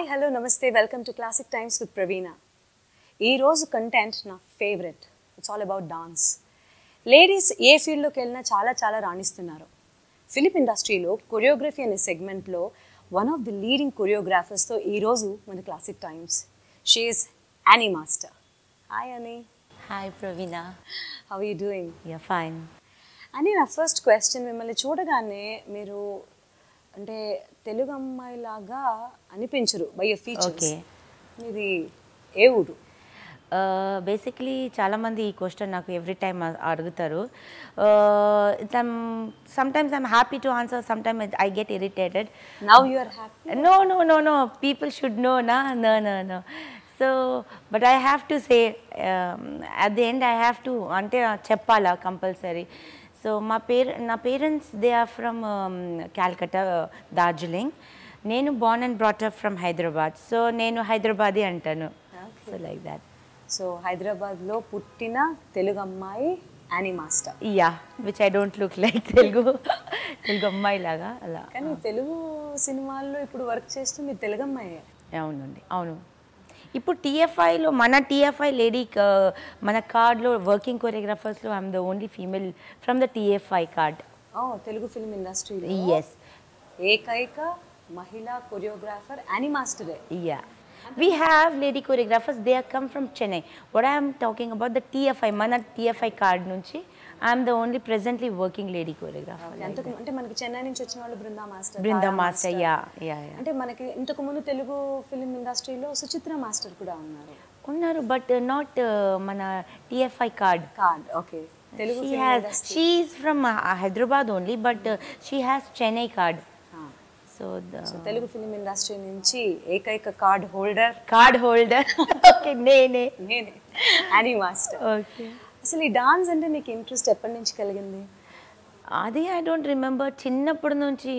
Hi hello నమస్తే welcome to classic times with Pravina ఈరోజు content నా favourite it's all about dance ladies ఏ ఫీల్డ్లోకి వెళ్ళినా చాలా చాలా రాణిస్తున్నారు ఫిలిప్ ఇండస్ట్రీలో కొరియోగ్రఫీ అనే సెగ్మెంట్లో వన్ ఆఫ్ ది లీడింగ్ కొరియోగ్రాఫర్స్తో ఈరోజు మన classic times she is Annie master hi అని Hi, Pravina. How you doing You're fine. అని నా ఫస్ట్ క్వశ్చన్ మిమ్మల్ని చూడగానే మీరు అంటే తెలుగు అమ్మాయిలాగా అనిపించరు బై ఫీచర్స్ Okay. మీది ఏ ఊరు బేసిక్లీ చాలామంది ఈ క్వశ్చన్ నాకు ఎవ్రీ టైమ్ అడుగుతారు sometimes I'm happy to answer sometimes I get irritated now you are happy no no no no people should no నా no no no so but I have to say at the end I have to అంటే చెప్పాలా compulsory so మా పేర నా parents they are from Calcutta Darjeeling నేను born and brought up from Hyderabad so నేను హైదరాబాదీ అంటాను so like that so హైదరాబాద్లో పుట్టిన తెలుగు అమ్మాయి Annie master yeah which I don't look like Telugu Telugu అమ్మాయి లాగా అలా కానీ తెలుగు సినిమాల్లో ఇప్పుడు వర్క్ చేస్తూ మీరు తెలుగు అమ్మాయి అవునండి అవును ఇప్పుడు టీఎఫ్ఐలో మన టీఎఫ్ఐ లేడీ మన కార్డ్లో వర్కింగ్ కొరియోగ్రాఫర్స్లో I'm the only female from the TFI card ఓ తెలుగు ఫిల్మ్ ఇండస్ట్రీలో ఎస్ ఏకైక మహిళా కొరియోగ్రాఫర్ యానీ మాస్టరే yeah we have lady choreographers they are come from Chennai what I'm talking about the TFI మన టీఎఫ్ఐ కార్డ్ నుంచి I'm the only presently working lady choreographer అంతకు అంటే మనకి చెన్నై నుంచి వచ్చిన వాళ్ళు Brinda master Brinda Tara master yeah yeah yeah అంటే మనకి ఇంతకు ముందు తెలుగు ఫిలిం ఇండస్ట్రీలో సుచిత్ర మాస్టర్ కూడా ఉన్నారు ఉన్నారు బట్ నాట్ మన TFI card card okay Telugu She film has. industry. She is from uh, Hyderabad only, but uh, she has Chennai card. ఆ. So the so Telugu film industry నుంచి ఏకైక card holder card holder. okay, నేనే. నేనే Annie master Okay. అసలు ఈ dance అంటే నీకు interest ఎప్పటి నుంచి కలిగింది అది ఐ డోంట్ రిమెంబర్ చిన్నప్పటి నుంచి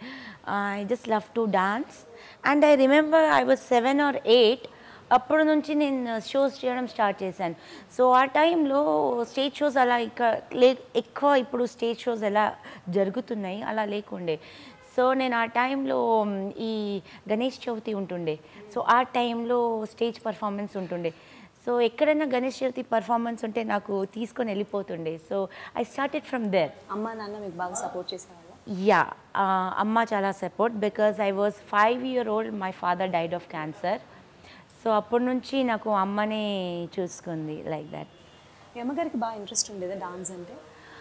I just love to dance and I remember I was seven or eight అప్పటి నుంచి నేను షోస్ చేయడం స్టార్ట్ చేశాను సో ఆ టైంలో స్టేజ్ షోస్ అలా ఇక లే ఎక్కువ ఇప్పుడు స్టేజ్ షోస్ ఎలా జరుగుతున్నాయి అలా లేకుండే సో నేను ఆ టైంలో మ్, ఈ గణేష్ చవితి ఉంటుండే సో ఆ టైంలో స్టేజ్ పర్ఫార్మెన్స్ ఉంటుండే సో ఎక్కడైనా గణేష్ చవితి పర్ఫార్మెన్స్ ఉంటే నాకు తీసుకొని వెళ్ళిపోతుండే so I started from there అమ్మ నాన్న మీకు బాగా సపోర్ట్ చేసేవాళ్ళ యా అమ్మ చాలా support because I was five year old my father died of cancer so అప్పటి నుంచి నాకు అమ్మనే చూసుకుంది లైక్ దట్ మీ అమ్మగారికి బాగా ఇంట్రెస్ట్ ఉండేదా డాన్స్ అంటే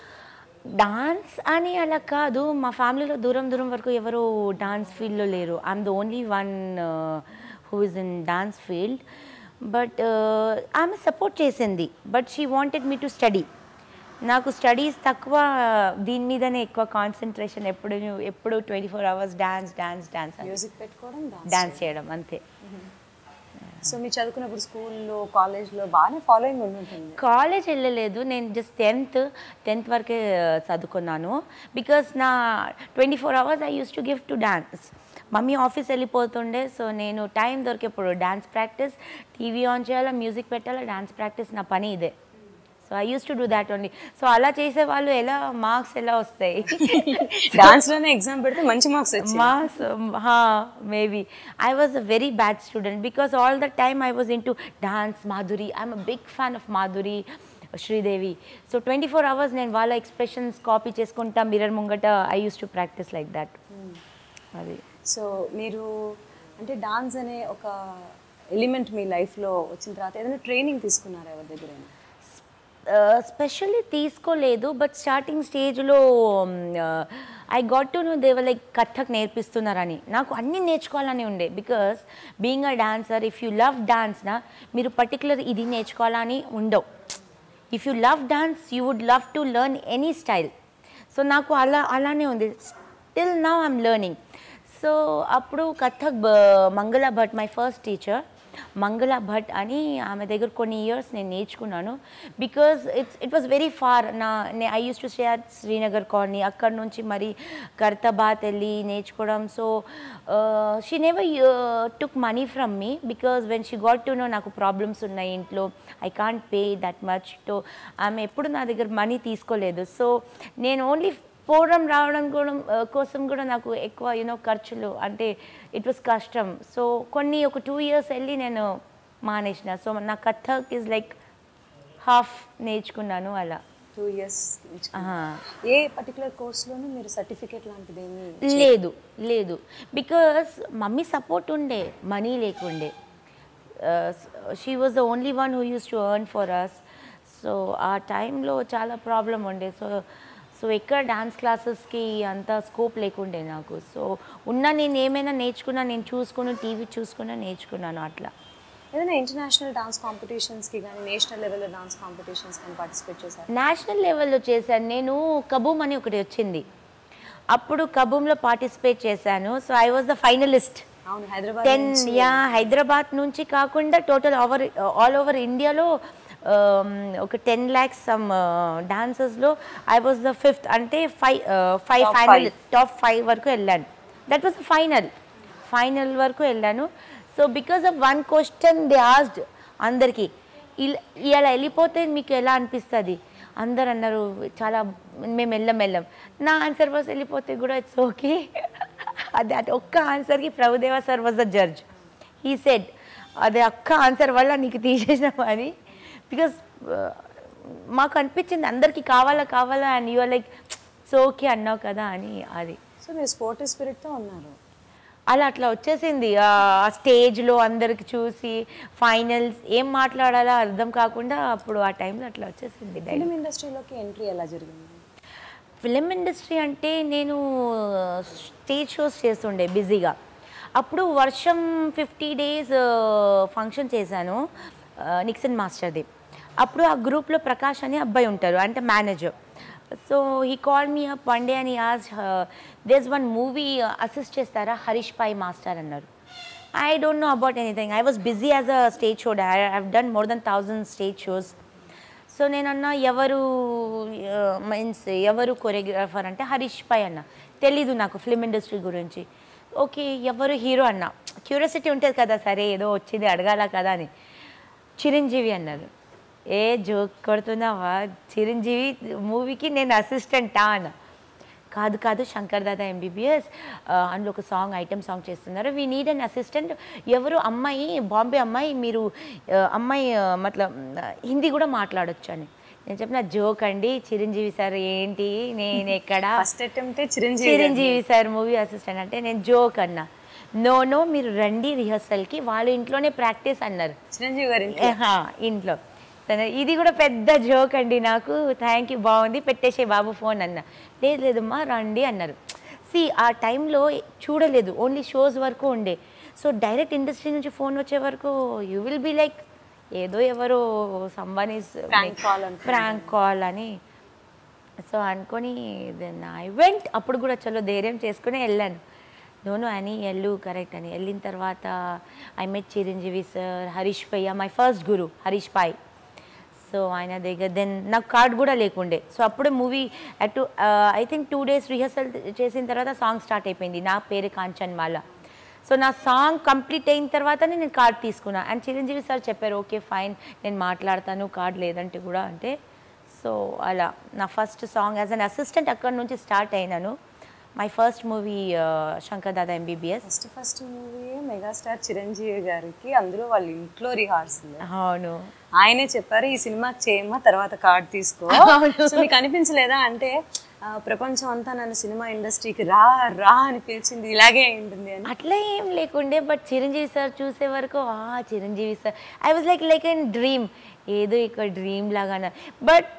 డాన్స్ అని అలా కాదు మా ఫ్యామిలీలో దూరం దూరం వరకు ఎవరు డాన్స్ ఫీల్డ్లో లేరు I'm the only one who is in dance field but ఆమె సపోర్ట్ చేసింది but she wanted me to study నాకు స్టడీస్ తక్కువ దీని మీదనే ఎక్కువ కాన్సన్ట్రేషన్ ఎప్పుడు ఎప్పుడు twenty four hours dance dance dance music పెట్టుకోవడం డాన్స్ డాన్స్ చేయడం అంతే సో మీరు చదువుకున్నప్పుడు స్కూల్లో కాలేజ్లో బాగానే ఫాలోయింగ్ ఉండుంటుంది కాలేజ్ వెళ్ళలేదు నేను జస్ట్ టెన్త్ టెన్త్ వరకే ఆ, చదువుకున్నాను బికాస్ నా twenty four hours I use to give to dance mummy office వెళ్ళిపోతుండే సో నేను టైం దొరికేప్పుడు డాన్స్ ప్రాక్టీస్ టీవీ ఆన్ చేయాలా మ్యూజిక్ పెట్టాలా డాన్స్ ప్రాక్టీస్ నా పని ఇదే so I use to do that only so అలా చేసే వాళ్ళు ఎలా మార్క్స్ ఎలా వస్తాయి డాన్స్ లోనే ఎగ్జామ్ పెడితే మంచి మార్క్స్ వచ్చాయి marks maybe I was a very bad student because all the time I was into dance Madhuri I'm a big fan of Madhuri Sridevi so twenty four hours నేను వాళ్ళ ఎక్స్ప్రెషన్స్ కాపీ చేసుకుంటా mirror ముంగట I use to practice like that అది so మీరు అంటే dance అనే ఒక element మీ లైఫ్లో వచ్చిన తర్వాత ఏదైనా ట్రైనింగ్ తీసుకున్నారా ఎవరి దగ్గరైనా స్పెషల్లీ తీసుకోలేదు బట్ స్టార్టింగ్ స్టేజ్లో I got to know there like Kathak నేర్పిస్తున్నారని నాకు అన్నీ నేర్చుకోవాలని ఉండే because being a dancer if you love dance నా మీరు పర్టికులర్ ఇది నేర్చుకోవాలని ఉండవు if you love dance you would love to learn any style so నాకు అలా అలానే ఉంది still now I'm learning so అప్పుడు కథక్ బ- మంగళ భట్ మై ఫస్ట్ టీచర్ మంగళ భట్ అని ఆమె దగ్గర కొన్ని ఇయర్స్ నేను నేర్చుకున్నాను because it's it was very far నా I use to stay at Srinagar colony అక్కడ నుంచి మరి కర్తాబాద్ వెళ్ళి నేర్చుకోవడం so she never took money from me because when she got to know నాకు ప్రాబ్లమ్స్ ఉన్నాయి ఇంట్లో I can't pay that much తో ఆమె ఎప్పుడు నా దగ్గర మనీ తీసుకోలేదు సో నేను ఓన్లీ పోవడం రావడం కూడా ఆ, కోసం కూడా నాకు ఎక్కువ యూనో ఖర్చులు అంటే ఇట్ వాస్ కష్టం సో కొన్ని ఒక టూ ఇయర్స్ వెళ్ళి నేను మానేసిన సో నా కథక్ ఈజ్ లైక్ హాఫ్ నేర్చుకున్నాను అలా టూ ఇయర్స్ ఆహా. ఏ పర్టికులర్ కోర్స్లోనూ మీరు సర్టిఫికేట్ లాంటిది ఏమి లేదు లేదు బికాస్ మమ్మీ సపోర్ట్ ఉండే మనీ లేకుండే she was the only one who use to earn for us so ఆ టైంలో చాలా ప్రాబ్లం ఉండే సో సో ఎక్కడ డాన్స్ క్లాసెస్కి అంత స్కోప్ లేకుండే నాకు సో ఉన్న నేను ఏమైనా నేర్చుకున్నా నేను చూసుకుని టీవీ చూసుకున్నా నేర్చుకున్నాను అట్లా ఏదైనా ఇంటర్నేషనల్ డాన్స్ కాంపిటీషన్స్కి కానీ నేషనల్ లెవెల్లో డాన్స్ కాంపిటీషన్స్ కానీ పార్టిసిపేట్ చేశారు నేషనల్ లెవెల్లో చేశాను నేను కబూమ్ అని ఒకటి వచ్చింది అప్పుడు కబూమ్లో పార్టిసిపేట్ చేశాను so I was the finalist అవును హైదరాబాద్ టెన్ యా హైదరాబాద్ నుంచి కాకుండా టోటల్ ఓవర్ ఆల్ ఓవర్ ఇండియాలో ఒక టెన్ ల్యాక్స్ సమ్ డాన్సర్స్లో ఐ వాజ్ ద ఫిఫ్త్ అంటే five five Top final five. Top five వరకు వెళ్ళాను దట్ వాజ్ ఫైనల్ ఫైనల్ వరకు వెళ్ళాను so because of one question they asked అందరికీ ఇలా ఇలా వెళ్ళిపోతే మీకు ఎలా అనిపిస్తుంది అందరు అన్నారు చాలా మేము వెళ్ళం వెళ్ళం నా ఆన్సర్ వాజ్ వెళ్ళిపోతే కూడా ఇట్స్ ఓకే అది అది ఒక్క ఆన్సర్కి Prabhudeva sir was the judge he said అది ఒక్క ఆన్సర్ వల్ల నీకు తీసేసినాం అని బికాస్ మాకు అనిపించింది అందరికీ కావాలా కావాలా and you're like so okay అన్నావు కదా అని అది సో మీరు స్పోర్టివ్ స్పిరిట్తో ఉన్నారు అలా అట్లా వచ్చేసింది ఆ స్టేజ్లో అందరికి చూసి ఫైనల్స్ ఏం మాట్లాడాలో అర్థం కాకుండా అప్పుడు ఆ టైంలో అట్లా వచ్చేసింది డైలీ ఫిలిం ఇండస్ట్రీలోకి ఎంట్రీ ఎలా జరిగింది ఫిలిం ఇండస్ట్రీ అంటే నేను స్టేజ్ షోస్ చేస్తుండే బిజీగా అప్పుడు వర్షం ఫిఫ్టీ డేస్ ఫంక్షన్ చేశాను నిక్సన్ మాస్టర్ది అప్పుడు ఆ గ్రూప్లో ప్రకాష్ అని అబ్బాయి ఉంటారు అంటే manager so he call me up one day అని as this one movie assist చేస్తారా హరీష్ పై మాస్టర్ అన్నారు I don't know about anything I was busy as a stage show I have done more than thousand stage shows so నేను అన్న ఎవరు means ఎవరు choreographer అంటే హరీష్ పై అన్న తెలీదు నాకు ఫిలిం ఇండస్ట్రీ గురించి ఓకే ఎవరు హీరో అన్న క్యూరియాసిటీ ఉంటుంది కదా సరే ఏదో వచ్చింది అడగాల కదా అని చిరంజీవి అన్నారు ఏ జోక్ కొడుతున్నావా చిరంజీవి మూవీకి నేను అసిస్టెంటా అన్న కాదు కాదు శంకర్ దాదా ఎంబీబీఎస్ అందులో ఒక సాంగ్ ఐటమ్ సాంగ్ చేస్తున్నారు వీ నీడ్ అన్ అసిస్టెంట్ ఎవరు అమ్మాయి బాంబే అమ్మాయి మీరు ఆ, అమ్మాయి ఆ, మతలబ్ ఆ, హిందీ కూడా మాట్లాడొచ్చు అని నేను చెప్పిన జోక్ అండి చిరంజీవి సార్ ఏంటి నేను ఎక్కడ ఫస్ట్ అటెంప్టే చిరంజీవి గారు. చిరంజీవి సార్ మూవీ అసిస్టెంట్ అంటే నేను జోక్ అన్నా నో నో మీరు రండి రిహర్సల్కి వాళ్ళ ఇంట్లోనే ప్రాక్టీస్ అన్నారు చిరంజీవి గారి ఏహా, ఇంట్లో సరే ఇది కూడా పెద్ద జోక్ అండి నాకు థ్యాంక్ యూ బాగుంది పెట్టేసే బాబు ఫోన్ అన్న లేదు లేదమ్మా రండి అన్నారు సి ఆ టైంలో చూడలేదు ఓన్లీ షోస్ వరకు ఉండే సో డైరెక్ట్ ఇండస్ట్రీ నుంచి ఫోన్ వచ్చే వరకు యూ విల్ బి లైక్ ఏదో ఎవరో సంబన్ ఇస్ Prank call అనుకుంటా. ప్రాంక్ కాల్ అని సో అనుకొని దెన్ ఐ వెంట్ అప్పుడు కూడా చలో ధైర్యం చేసుకుని వెళ్ళాను నోను అని ఎల్లు కరెక్ట్ అని వెళ్ళిన తర్వాత I met Chiranjeevi sir Harish Pai my first గురు హరీష్ పాయ్ సో ఆయన దగ్గర దెన్ నాకు కార్డ్ కూడా లేకుండే సో అప్పుడే మూవీ అటు I think two days rehearsal చేసిన తర్వాత సాంగ్ స్టార్ట్ అయిపోయింది నా పేరు కాంచన్ మాల సో నా సాంగ్ కంప్లీట్ అయిన తర్వాతనే నేను కార్డ్ తీసుకున్నా అండ్ చిరంజీవి సార్ చెప్పారు ఓకే ఫైన్ నేను మాట్లాడతాను కార్డ్ లేదంటే కూడా అంటే సో అలా నా first song as an assistant అక్కడ నుంచి స్టార్ట్ అయినాను my first movie Shankar Dada MBBS first first movie megastar Chiranjeevi గారికి అందులో వాళ్ళ ఇంట్లో రిహార్సల్ అవును ఆయనే చెప్పారు ఈ సినిమాకి చేయమ్మా తర్వాత కార్డ్ తీసుకో సో మీకు అనిపించలేదా అంటే ఆ, ప్రపంచం అంతా నన్ను సినిమా ఇండస్ట్రీకి రా రా అని పిలిచింది ఇలాగే అయి ఉంటుంది అని అట్లా ఏం లేకుండే బట్ చిరంజీవి సార్ చూసే వరకు ఆ Chiranjeevi sir I was like like an dream ఏదో ఇక్కడ డ్రీమ్ లాగా but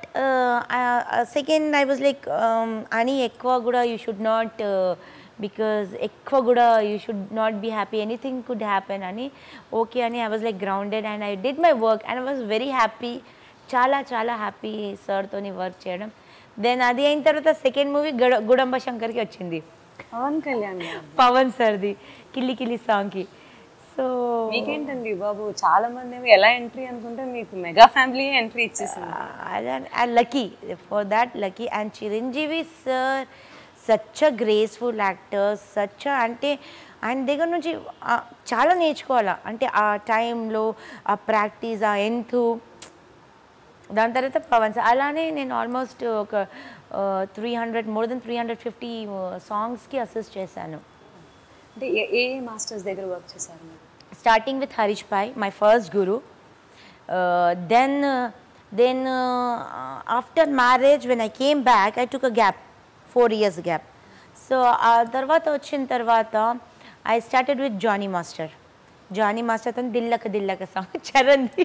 second I was like అని ఎక్కువ కూడా యూ షుడ్ నాట్ బికాజ్ ఎక్కువ కూడా you should not be happy anything could happen అని ఓకే అని I was like grounded and I did my work and I was very happy చాలా చాలా happy సార్తోని వర్క్ చేయడం దెన్ అది అయిన తర్వాత సెకండ్ మూవీ గడ గుడంబ శంకర్కి వచ్చింది పవన్ కళ్యాణ్ గారు పవన్ సార్ది కిల్లి కిల్లి సాంగ్కి సో మీకేంటండి బాబు చాలా మంది ఏమో ఎలా ఎంట్రీ అనుకుంటే మీకు మెగా ఫ్యామిలీ ఎంట్రీ ఇచ్చేసింది lucky for that lucky and Chiranjeevi sir such a graceful actor such అంటే ఆయన దగ్గర నుంచి ఆ, చాలా నేర్చుకోవాలా అంటే ఆ టైంలో ఆ ప్రాక్టీస్ ఆ ఎంతు దాని తర్వాత పవన్ సార్ అలానే నేను ఆల్మోస్ట్ ఒక three hundred more than three hundred fifty సాంగ్స్కి అసిస్ట్ చేశాను అంటే ఏ ఏ మాస్టర్స్ దగ్గర వర్క్ చేశారు మీరు starting with Harish Pai, my first guru. Uh, then, uh, then uh, after marriage, when I came back, I took a gap, four years gap. So, ఆ తర్వాత వచ్చిన తర్వాత I started with Johnny master Johnny మాస్టర్తో Dillaka Dillaka song చరణ్ది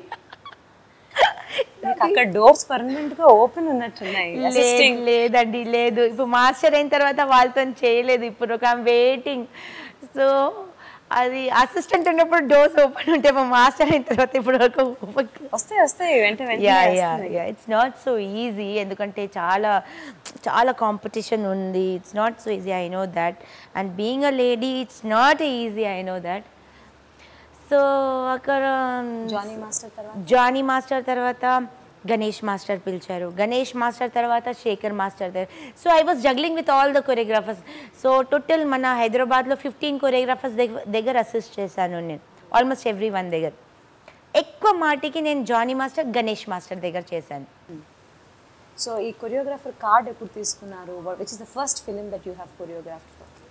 మీకు అక్కడ doors permanent గా open ఉన్నట్టున్నాయి లేదు అసిస్టింగ్ లేదండి లేదు ఇప్పుడు మాస్టర్ అయిన తర్వాత వాళ్ళతో చేయలేదు ఇప్పుడు ఒక వెయిటింగ్ సో అది అసిస్టెంట్ ఉన్నప్పుడు డోర్స్ ఓపెన్ ఉంటే మా మాస్టర్ అయిన తర్వాత ఇప్పుడు ఒక open వస్తాయి వస్తాయి వెంట యా వెంటనే యా వస్తున్నాయి. Yeah it's not so easy ఎందుకంటే చాలా చాలా కాంపిటీషన్ ఉంది it's not so easy I know that and being a lady it's not easy I know that so అక్కడ జానీ మాస్టర్ తర్వాత జానీ మాస్టర్ తర్వాత గణేష్ మాస్టర్ పిలిచారు గణేష్ మాస్టర్ తర్వాత Sekhar master so I was juggling with all the choreographers so total మన హైదరాబాద్లో fifteen choreographers దగ్గర assist చేశాను నేను ఆల్మోస్ట్ ఎవ్రీ వన్ దగ్గర ఎక్కువ మాటికి నేను జానీ మాస్టర్ గణేష్ మాస్టర్ దగ్గర చేశాను సో ఈ కొరియోగ్రాఫర్ కార్డ్ ఎప్పుడు తీసుకున్నారు which is the first film that you have choreograph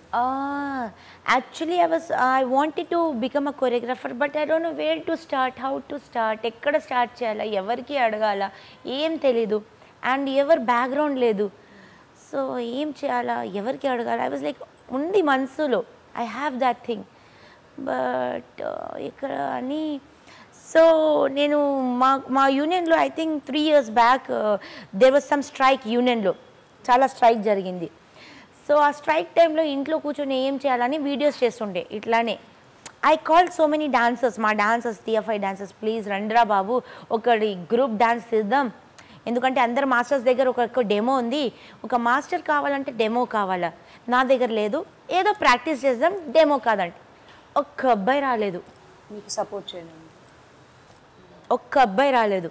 actually I was I wanted to become a choreographer but I don't know where to start how to start ఎక్కడ start చేయాలా ఎవరికి అడగాల ఏం తెలీదు and ఎవరు background లేదు so ఏం చేయాలా ఎవరికి అడగాల ఐ వాజ్ లైక్ ఉంది మనసులో I have that thing but ఇక్కడ అని సో నేను మా మా యూనియన్లో I think three years back there was some strike యూనియన్లో చాలా స్ట్రైక్ జరిగింది సో ఆ స్ట్రైక్ టైంలో ఇంట్లో కూర్చొని ఏం చేయాలని వీడియోస్ చేస్తుండే ఇట్లానే I call so many dancers మా డాన్సర్స్ టిఎఫ్ఐ డాన్సర్స్ ప్లీజ్ రండిరా బాబు ఒకటి గ్రూప్ డాన్స్ తీద్దాం ఎందుకంటే అందరు మాస్టర్స్ దగ్గర ఒక డెమో ఉంది ఒక మాస్టర్ కావాలంటే డెమో కావాలా నా దగ్గర లేదు ఏదో ప్రాక్టీస్ చేద్దాం డెమో కాదంటే ఒక్క అబ్బాయి రాలేదు మీకు సపోర్ట్ చేయడం ఒక్క అబ్బాయి రాలేదు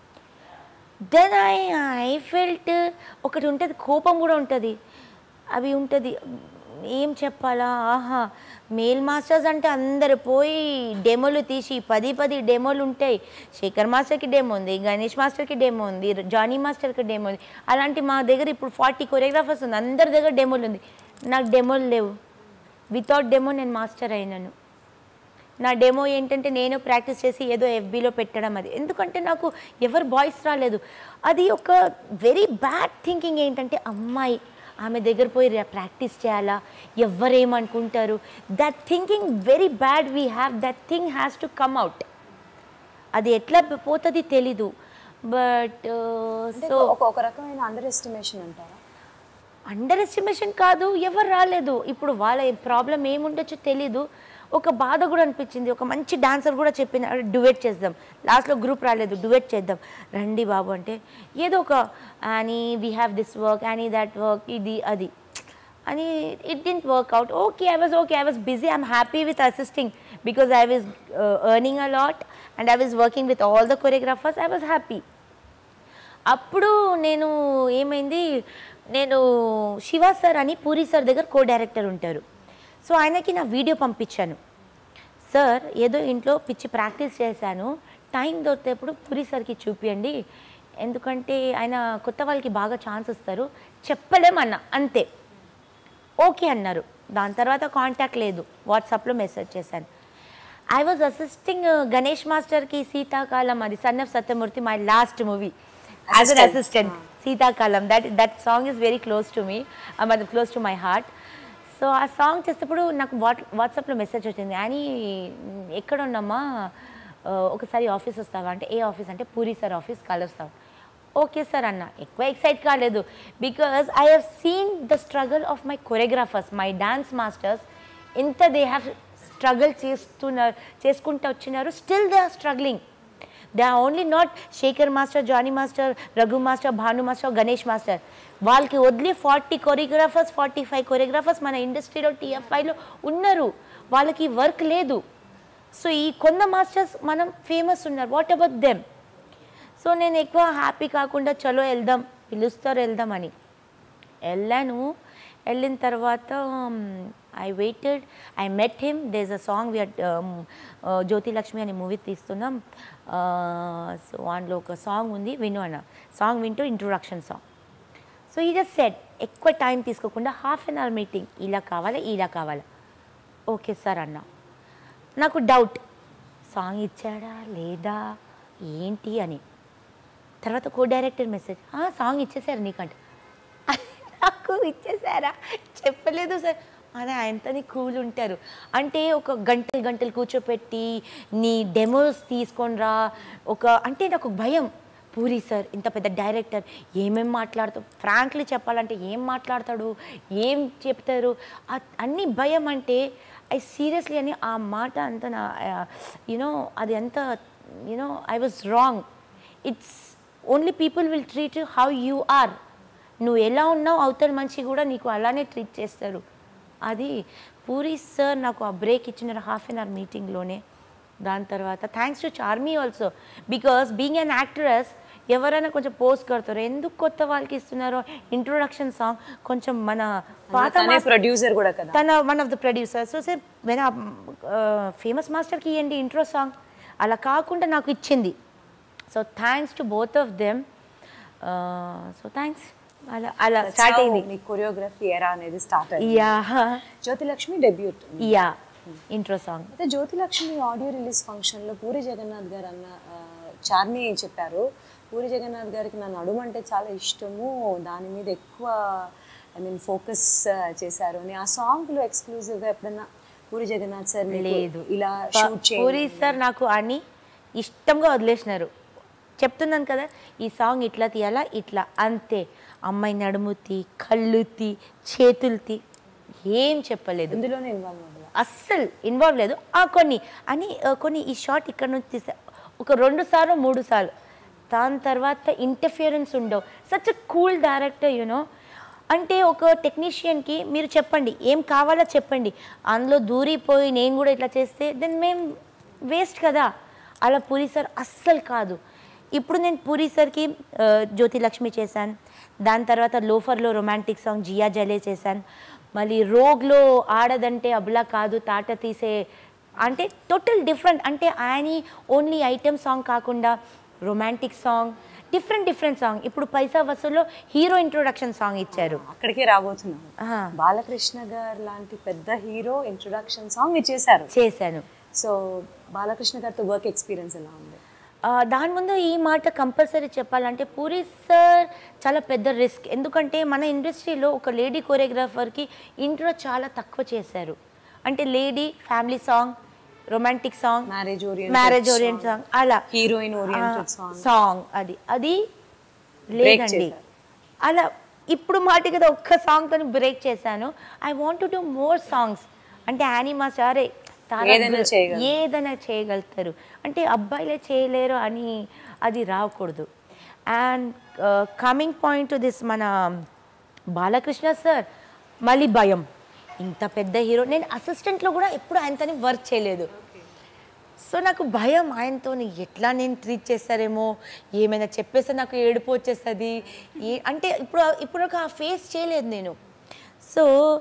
దెన్ ఐ ఐ ఫెల్ట్ ఒకటి ఉంటుంది కోపం కూడా ఉంటుంది అవి ఉంటుంది ఏం చెప్పాలా ఆహా మేల్ మాస్టర్స్ అంటే అందరు పోయి డెమోలు తీసి పది పది డెమోలు ఉంటాయి శేఖర్ మాస్టర్కి డెమో ఉంది గణేష్ మాస్టర్కి డెమో ఉంది జానీ మాస్టర్కి డెమో ఉంది అలాంటి మా దగ్గర ఇప్పుడు ఫార్టీ కొరియోగ్రాఫర్స్ ఉంది అందరి దగ్గర డెమోలు ఉంది నాకు డెమోలు లేవు వితౌట్ డెమో నేను మాస్టర్ అయినాను నా డెమో ఏంటంటే నేను ప్రాక్టీస్ చేసి ఏదో ఎఫ్బీలో పెట్టడం అది ఎందుకంటే నాకు ఎవరు బాయ్స్ రాలేదు అది ఒక వెరీ బ్యాడ్ థింకింగ్ ఏంటంటే అమ్మాయి ఆమె దగ్గర పోయి ప్రాక్టీస్ చేయాలా ఎవరేమనుకుంటారు that thinking very bad we have that thing has to come out అది ఎట్లా పోతుంది తెలీదు బట్ అంటే సో ఒక ఒక రకమైన అండర్ ఎస్టిమేషన్ అంటారా అండర్ ఎస్టిమేషన్ కాదు ఎవరు రాలేదు ఇప్పుడు వాళ్ళ ప్రాబ్లం ఏముండొచ్చో తెలీదు ఒక బాధ కూడా అనిపించింది ఒక మంచి డాన్సర్ కూడా చెప్పింది డువెట్ చేద్దాం లాస్ట్లో గ్రూప్ రాలేదు డువెట్ చేద్దాం రండి బాబు అంటే ఏదో ఒక అని వీ హ్యావ్ దిస్ వర్క్ అని దట్ వర్క్ ఇది అది అని it didn't work out okay I was okay I was busy I'm happy with assisting because I was earning a lot and I was working with all the choreographers I was happy అప్పుడు నేను ఏమైంది నేను Shiva sir అని puri sir దగ్గర co director ఉంటారు so ఆయనకి నా video పంపించాను సార్ ఏదో ఇంట్లో పిచ్చి ప్రాక్టీస్ చేశాను టైం దొరికేప్పుడు పూరి సార్కి చూపియండి ఎందుకంటే ఆయన కొత్త వాళ్ళకి బాగా ఛాన్స్ ఇస్తారు చెప్పలేమన్నా అంతే ఓకే అన్నారు దాని తర్వాత కాంటాక్ట్ లేదు వాట్సాప్లో మెసేజ్ చేశాను ఐ వాజ్ అసిస్టింగ్ గణేష్ మాస్టర్కి శీతాకాలం అది son of Satyamurthy my last movie as an Assistant. Assistant శీతాకాలం that that song is very close to me అది close to my heart so ఆ సాంగ్ చేసేటప్పుడు నాకు వాట్ వాట్సాప్లో మెసేజ్ వచ్చింది అని ఎక్కడ ఉన్నామా ఆ, ఒకసారి ఆఫీస్ వస్తావా అంటే ఏ ఆఫీస్ అంటే పూరి సార్ ఆఫీస్ కలుస్తావు ఓకే సార్ అన్న ఎక్కువ ఎక్సైట్ కాలేదు because I have seen the struggle of my choreographers my dance masters ఎంత దే హ్యావ్ స్ట్రగుల్ చేస్తున్నారు చేసుకుంటూ వచ్చినారు still they are struggling they are only not Sekhar master Johnny master Raghu master Bhanu master Ganesh master వాళ్ళకి వదిలి forty choreographers forty five choreographers మన ఇండస్ట్రీలో టీఎఫ్ఐలో ఉన్నారు వాళ్ళకి వర్క్ లేదు సో ఈ కొంద మాస్టర్స్ మనం ఫేమస్ ఉన్నారు వాట్ అబౌట్ దెమ్ సో నేను ఎక్కువ హ్యాపీ కాకుండా చలో వెళ్దాం పిలుస్తారు వెళ్దాం అని వెళ్ళాను వెళ్ళిన తర్వాత I waited I met him there's a song we Jyothi Lakshmi అనే మూవీ తీస్తున్నాం సో అందులో ఒక సాంగ్ ఉంది విను అన్న సాంగ్ వింటూ ఇంట్రొడక్షన్ సాంగ్ సో ఈ జస్ట్ సెట్ ఎక్కువ టైం తీసుకోకుండా హాఫ్ అన్ అవర్ మీటింగ్ ఇలా కావాలా ఇలా కావాలా ఓకే సార్ అన్నా నాకు డౌట్ సాంగ్ ఇచ్చాడా లేదా ఏంటి అని తర్వాత కో డైరెక్టర్ మెసేజ్ సాంగ్ ఇచ్చేసారు నీకంట నాకు ఇచ్చేసారా చెప్పలేదు సార్ అదే ఆయనతోని కూల్ ఉంటారు అంటే ఒక గంటలు గంటలు కూర్చోపెట్టి నీ డెమోస్ తీసుకొని రా ఒక అంటే నాకు ఒక భయం పూరి సార్ ఇంత పెద్ద డైరెక్టర్ ఏమేం మాట్లాడుతాడు ఫ్రాంక్లీ చెప్పాలంటే ఏం మాట్లాడతాడు ఏం చెప్తారు ఆ- అన్ని భయం అంటే ఐ సీరియస్లీ అని ఆ మాట అంత నా యునో అది ఎంత you know I was wrong it's only people will treat you how you are నువ్వు ఎలా ఉన్నావు అవతల మనిషి కూడా నీకు అలానే ట్రీట్ చేస్తారు అది పూరి సార్ నాకు ఆ బ్రేక్ ఇచ్చిన హాఫ్ అన్ అవర్ మీటింగ్లోనే దాని తర్వాత thanks to Charmy also because being an actress ఎవరైనా కొంచెం పోస్ట్ కడతారు ఎందుకు కొత్త వాళ్ళకి ఇస్తున్నారో ఇంట్రొడక్షన్ సాంగ్ కొంచెం మన పాత తనే మాస్- ప్రొడ్యూసర్ కూడా కదా తన one of the producer so sir వెన ఫేమస్ మాస్టర్కి ఇవ్వండి ఇంట్రో సాంగ్ అలా కాకుండా నాకు ఇచ్చింది so thanks to both of them so thanks అలా అలా స్టార్ట్ అయింది నీ కొరియోగ్రఫీ ఎరా అనేది స్టార్ట్ అయింది yeah Jyothilakshmi debut yeah intro song అయితే జ్యోతిలక్ష్మి ఆడియో రిలీజ్ ఫంక్షన్లో పూరి జగన్నాథ్ గారు అన్న ఆ, చార్మి చెప్పారు పూరి జగన్నాథ్ గారికి నా నడుము అంటే చాలా ఇష్టము దాని మీద ఎక్కువ ఐ మీన్ ఫోకస్ చేశారు అని ఆ సాంగ్లో ఎక్స్క్లూజివ్గా ఎప్పుడన్నా పూరి జగన్నాథ్ సార్ లేదు. ఇలా షూట్ పూరి చేయండి సార్ నాకు అని ఇష్టంగా వదిలేసినారు చెప్తున్నాను కదా ఈ సాంగ్ ఇట్లా తీయాలా ఇట్లా అంతే అమ్మాయి నడుము తీ కళ్ళు తీ చేతులు తీ ఏం చెప్పలేదు ఇందులోనే ఇన్వాల్వ్ అవ్వాలి అస్సలు ఇన్వాల్వ్ లేదు ఆ కొన్ని అని ఆ, కొన్ని ఈ షార్ట్ ఇక్కడ నుంచి తీసా ఒక రెండు సార్లు మూడు సార్లు దాని తర్వాత ఇంటర్ఫియరెన్స్ ఉండవు such a cool director you know అంటే ఒక టెక్నీషియన్కి మీరు చెప్పండి ఏం కావాలో చెప్పండి అందులో దూరిపోయి నేను కూడా ఇట్లా చేస్తే దెన్ మేం వేస్ట్ కదా అలా పూరి సార్ అస్సలు కాదు ఇప్పుడు నేను పూరి సార్కి ఆ, జ్యోతి లక్ష్మి చేశాను దాని తర్వాత లోఫర్లో రొమాంటిక్ సాంగ్ జియా జలే చేశాను మళ్ళీ రోగ్లో ఆడదంటే అబులా కాదు తాట తీసే అంటే టోటల్ డిఫరెంట్ అంటే ఆయన ఓన్లీ ఐటమ్ సాంగ్ కాకుండా romantic song different different song ఇప్పుడు పైసా వసూల్లో హీరో ఇంట్రొడక్షన్ సాంగ్ ఇచ్చారు అక్కడికే రాబోతున్నాం ఆహా. బాలకృష్ణ గారు లాంటి పెద్ద హీరో ఇంట్రొడక్షన్ సాంగ్ మీరు చేశారు చేశాను సో బాలకృష్ణ గారితో వర్క్ ఎక్స్పీరియన్స్ ఎలా ఉంది ఆ, దాని ముందు ఈ మాట కంపల్సరీ చెప్పాలంటే పూరి సార్ చాలా పెద్ద రిస్క్ ఎందుకంటే మన ఇండస్ట్రీలో ఒక లేడీ కోరియోగ్రాఫర్కి ఇంట్రో చాలా తక్కువ చేశారు అంటే lady family song romantic song marriage orient marriage orient song అలా హీరోయిన్ ఓరియంటెడ్ సాంగ్ సాంగ్ అది అది లేదండి చేశారు. అలా ఇప్పుడు మాట కదా ఒక్క సాంగ్తో బ్రేక్ చేశాను I want to do more songs అంటే యానిమా సరే తారక్ ఏదైనా బి- చేయగలరు. ఏదైనా చేయగలుగుతారు అంటే అబ్బాయిలే చేయలేరు అని అది రాకూడదు and coming point to this మన బాలకృష్ణ సార్ మళ్ళీ భయం ఇంత పెద్ద హీరో నేను అసిస్టెంట్లో కూడా ఎప్పుడు ఆయనతోని వర్క్ చేయలేదు సో నాకు భయం ఆయనతో ఎట్లా నేను ట్రీట్ చేస్తారేమో ఏమైనా చెప్పేస్తే నాకు ఏడుపు వచ్చేస్తుంది ఏ అంటే ఇప్పుడు ఇప్పుడు ఒక ఫేస్ చేయలేదు నేను సో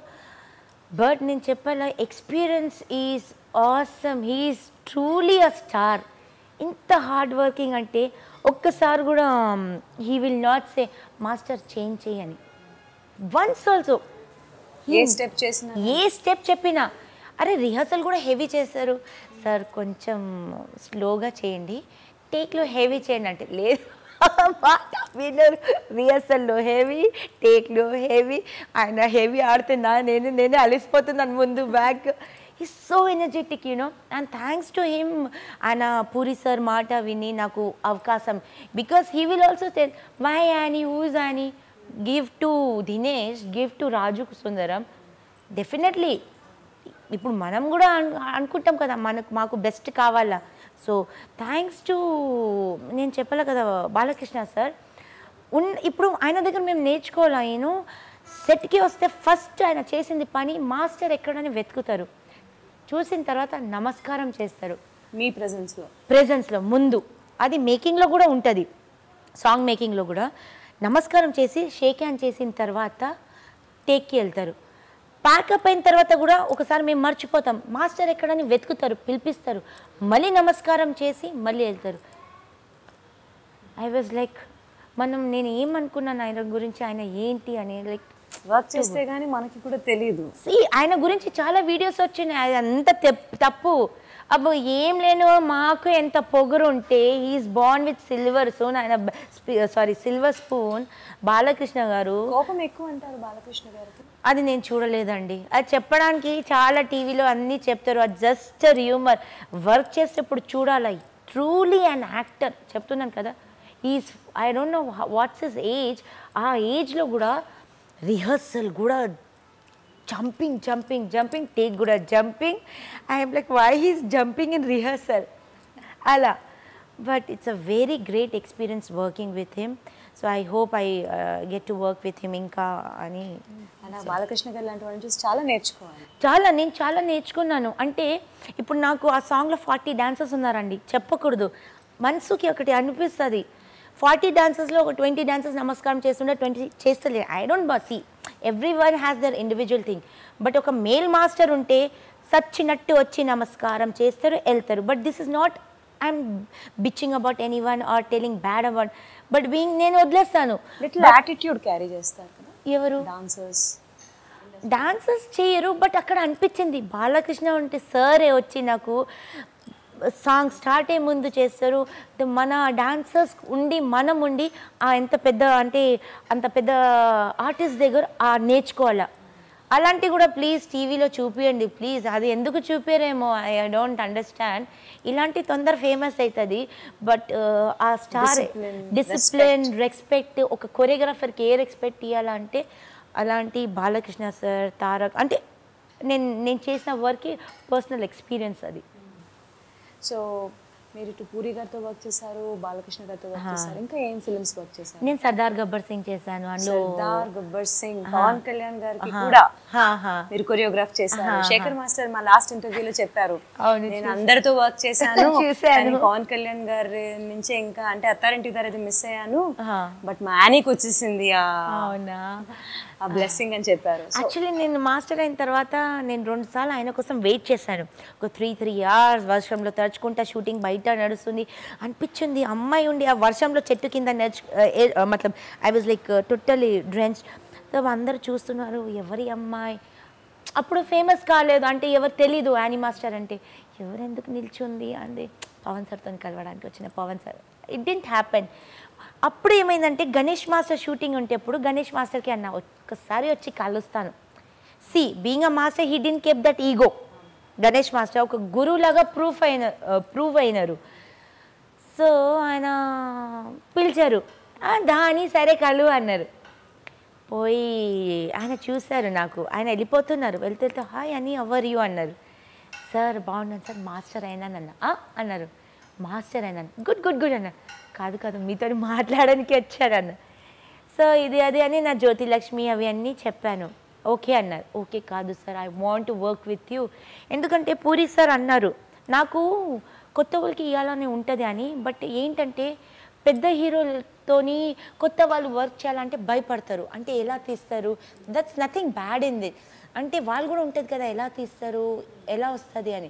బట్ నేను చెప్పాలా experience is awesome he's truly a star ఇంత హార్డ్ వర్కింగ్ అంటే ఒక్కసారి కూడా he will not say master change చేయని వన్స్ ఆల్సో ఏ స్టెప్ చేసినా ఏ స్టెప్ చెప్పినా అరే రిహర్సల్ కూడా హెవీ చేస్తారు సార్ కొంచెం స్లోగా చేయండి టేక్లో హెవీ చేయండి అంటే లేదు మాట వినరు రిహర్సల్లో హెవీ టేక్లో హెవీ ఆయన హెవీ ఆడుతున్నా నేను నేనే అలిసిపోతున్నాను ముందు బ్యాక్ ఈ so energetic you know and thanks to him ఆయన పూరి సార్ మాట విని నాకు అవకాశం because he will also tell my any whose any give to Dinesh give to Raju Sundaram definitely ఇప్పుడు మనం కూడా అను- అనుకుంటాం కదా మనకు మాకు బెస్ట్ కావాలా సో థ్యాంక్స్ టు నేను చెప్పాలి కదా బాలకృష్ణ సార్ ఉన్ ఇప్పుడు ఆయన దగ్గర మేము నేర్చుకోవాలి ఆయన సెట్కి వస్తే ఫస్ట్ ఆయన చేసింది పని మాస్టర్ ఎక్కడని వెతుకుతారు చూసిన తర్వాత నమస్కారం చేస్తారు మీ presence లో ప్రెజెన్స్లో ముందు అది మేకింగ్లో కూడా ఉంటుంది సాంగ్ మేకింగ్లో కూడా నమస్కారం చేసి షేక్ హ్యాండ్ చేసిన తర్వాత టేక్కి వెళ్తారు ప్యాకప్ అయిన తర్వాత కూడా ఒకసారి మేము మర్చిపోతాం మాస్టర్ ఎక్కడని వెతుకుతారు పిలిపిస్తారు మళ్ళీ నమస్కారం చేసి మళ్ళీ వెళ్తారు ఐ వాజ్ లైక్ మనం నేను ఏమనుకున్నాను ఆయన గురించి ఆయన ఏంటి అని లైక్ వర్క్ చేస్తే గానీ మనకి కూడా తెలియదు See, ఆయన గురించి చాలా వీడియోస్ వచ్చినాయి అది అంత తెప్- తప్పు అబ్బో ఏం లేను మాకు ఎంత పొగరు ఉంటే he's born with silver spoon ఆయన sorry silver spoon Balakrishna garu కోపం ఎక్కువ అంటారు బాలకృష్ణ గారికి అది నేను చూడలేదండి అది చెప్పడానికి చాలా టీవీలో అన్నీ చెప్తారు అది జస్ట్ హ్యూమర్ వర్క్ చేసేప్పుడు చూడాలి ట్రూలీ అండ్ యాక్టర్ చెప్తున్నాను కదా is I don't know what's his age ఆ ఏజ్లో కూడా రిహర్సల్ కూడా జంపింగ్ జంపింగ్ జంపింగ్ టేక్ కూడా jumping I'm like why he's jumping in rehearsal అలా but it's a very great experience working with him so I hope I get to work with him ఇంకా అని అలా బాలకృష్ణ గారు లాంటి వాళ్ళని చూసి చాలా నేర్చుకోవాలి చాలా నేను చాలా నేర్చుకున్నాను అంటే ఇప్పుడు నాకు ఆ సాంగ్లో ఫార్టీ డాన్సర్స్ ఉన్నారండి చెప్పకూడదు మనసుకి ఒకటి అనిపిస్తుంది ఫార్టీ డాన్సర్స్లో ఒక ట్వంటీ డాన్సర్స్ నమస్కారం చేస్తుంటే ట్వంటీ చేస్తలేదు ఐ డోంట్ బా see everyone has their individual thing but ఒక మేల్ మాస్టర్ ఉంటే సచ్చినట్టు వచ్చి నమస్కారం చేస్తారు వెళ్తారు but this is not I'm bitching about anyone or telling bad about but being నేను వదిలేస్తాను లిటిల్ యాటిట్యూడ్ క్యారీ చేస్తారు కదా ఎవరు డాన్సర్స్ డాన్సెస్ చేయరు బట్ అక్కడ అనిపించింది బాలకృష్ణ ఉంటే సరే వచ్చి నాకు సాంగ్ స్టార్ట్ అయ్యే ముందు చేస్తారు ద- మన డాన్సర్స్ ఉండి మనం ఉండి ఆ ఎంత పెద్ద అంటే అంత పెద్ద ఆర్టిస్ట్ దగ్గర ఆ నేర్చుకోవాలా అలాంటివి కూడా ప్లీజ్ టీవీలో చూపియండి ప్లీజ్ అది ఎందుకు చూపారేమో ఐ డోంట్ అండర్స్టాండ్ ఇలాంటి తొందర ఫేమస్ అవుతుంది బట్ ఆ స్టార్ Discipline, డిసిప్లిన్ రెస్పెక్ట్ ఒక కొరియోగ్రాఫర్కి ఏ రెస్పెక్ట్ ఇవ్వాలంటే అలాంటి బాలకృష్ణ సార్ తారక్ అంటే నేను నేను చేసిన వర్క్కి పర్సనల్ ఎక్స్పీరియన్స్ అది సో మీరు ఇటు పూరి గారితో వర్క్ చేశారు బాలకృష్ణ గారితో వర్క్ చేశారు ఇంకా ఏం ఫిల్మ్స్ వర్క్ చేశారు నేను సర్దార్ గబ్బర్ సింగ్ చేశాను అందులో సర్దార్ గబ్బర్ సింగ్ పవన్ కళ్యాణ్ గారికి కూడా హా, హా. మీరు కొరియోగ్రాఫ్ చేశారు శేఖర్ మాస్టర్ మా లాస్ట్ ఇంటర్వ్యూలో చెప్పారు అవును, నేను అందరితో వర్క్ చేశాను చూశాను. కానీ పవన్ కళ్యాణ్ గారి నుంచి ఇంకా అంటే అత్తారింటికి దారి మిస్ అయ్యాను ఆహా. బట్ మా యానీకి వచ్చేసింది ఆ అవునా ఆ బ్లెస్సింగ్ అని చెప్పారు యాక్చువల్లీ నేను మాస్టర్ అయిన తర్వాత నేను రెండు సార్లు ఆయన కోసం వెయిట్ చేశాను ఒక త్రీ త్రీ అవర్స్ వర్షంలో తడుచుకుంటా షూటింగ్ బయట నడుస్తుంది అనిపించింది అమ్మాయి ఉండి ఆ వర్షంలో చెట్టు కింద నడుచు మతలబ్ I was like totally drenched so అందరు చూస్తున్నారు ఎవరి అమ్మాయి అప్పుడు ఫేమస్ కాలేదు అంటే ఎవరు తెలీదు యానీ మాస్టర్ అంటే ఎవరు ఎందుకు నిల్చుంది అంటే పవన్ సార్తో కలవడానికి వచ్చిన Pawan sir it didn't happen అప్పుడు ఏమైందంటే గణేష్ మాస్టర్ షూటింగ్ ఉంటేప్పుడు గణేష్ మాస్టర్కి అన్న ఒక్కసారి వచ్చి కలుస్తాను see being a master he didn't keep that ego Ganesh master ఒక గురువులాగా ప్రూఫ్ అయిన ప్రూవ్ అయినారు సో ఆయన పిలిచారు "ఆ, దాని సరే కలు అన్నారు పోయి ఆయన చూశారు నాకు ఆయన వెళ్ళిపోతున్నారు వెళ్తే వెళ్తే హాయ్ అని అవర్ యూ అన్నారు సార్ బాగున్నాను సార్ మాస్టర్ అయినానన్న "ఆ?" అన్నారు మాస్టర్ అయినాను గుడ్ గుడ్ గుడ్ అన్న కాదు కాదు మీతో మాట్లాడడానికి వచ్చారన్న సో ఇది అది అని నా జ్యోతి లక్ష్మి అవి అన్నీ చెప్పాను ఓకే అన్నారు ఓకే కాదు sir I want work with you ఎందుకంటే పూరి సార్ అన్నారు నాకు కొత్త వాళ్ళకి ఇవ్వాలని ఉంటుంది అని బట్ ఏంటంటే పెద్ద హీరోలతోని కొత్త వాళ్ళు వర్క్ చేయాలంటే భయపడతారు అంటే ఎలా తీస్తారు that's nothing bad in that అంటే వాళ్ళు కూడా ఉంటుంది కదా ఎలా తీస్తారు ఎలా వస్తుంది అని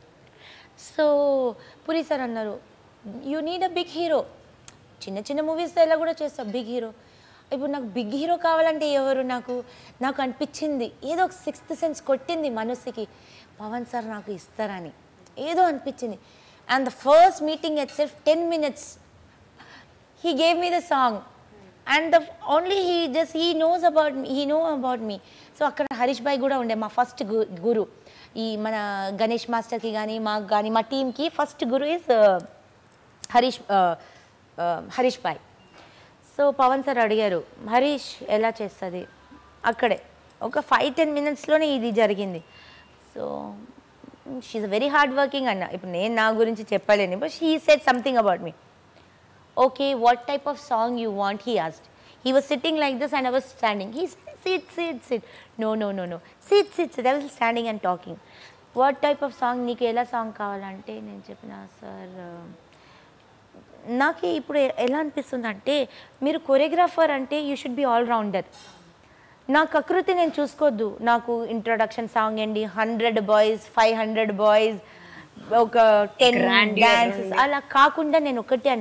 సో పురి సార్ అన్నారు you need a big hero చిన్న చిన్న మూవీస్ ఎలా కూడా చేస్తావు బిగ్ హీరో ఇప్పుడు నాకు బిగ్ హీరో కావాలంటే ఎవరు నాకు నాకు అనిపించింది ఏదో ఒక సిక్స్త్ సెన్స్ కొట్టింది మనసుకి పవన్ సార్ నాకు ఇస్తారని ఏదో అనిపించింది and the first meeting itself ten minutes he gave me the song and the only he just he knows about me he know about me so అక్కడ హరీష్ భాయ్ కూడా ఉండే మా ఫస్ట్ గురు ఈ మన గణేష్ మాస్టర్కి కానీ మాకు కానీ మా టీంకి first guru is Harish Harish bhai so Pawan sir అడిగారు హరీష్ ఎలా చేస్తుంది అక్కడే ఒక ఫైవ్ టెన్ మినిట్స్లోనే ఇది జరిగింది so she's very hard working అన్న ఇప్పుడు నేను నా గురించి చెప్పలేను but she said something about me okay, what type of song you want? He asked. He was sitting like this and I was standing. He said, sit, sit, sit. No, no, no, no. Sit, sit, sit. I was standing and talking. What type of song నీకు ఎలా song కావాలంటే నేను చెప్పిన sir నాకు ఇప్పుడు ఎ- ఎలా అనిపిస్తుంది అంటే మీరు కొరియోగ్రాఫర్ అంటే you should be all rounder నాకు ఆకృతి నేను చూసుకోవద్దు నాకు ఇంట్రొడక్షన్ సాంగ్ అండి hundred boys five hundred boys ఒక టెన్ Grandeur డాన్సెస్ అలా కాకుండా నేను ఒకటే అన్నా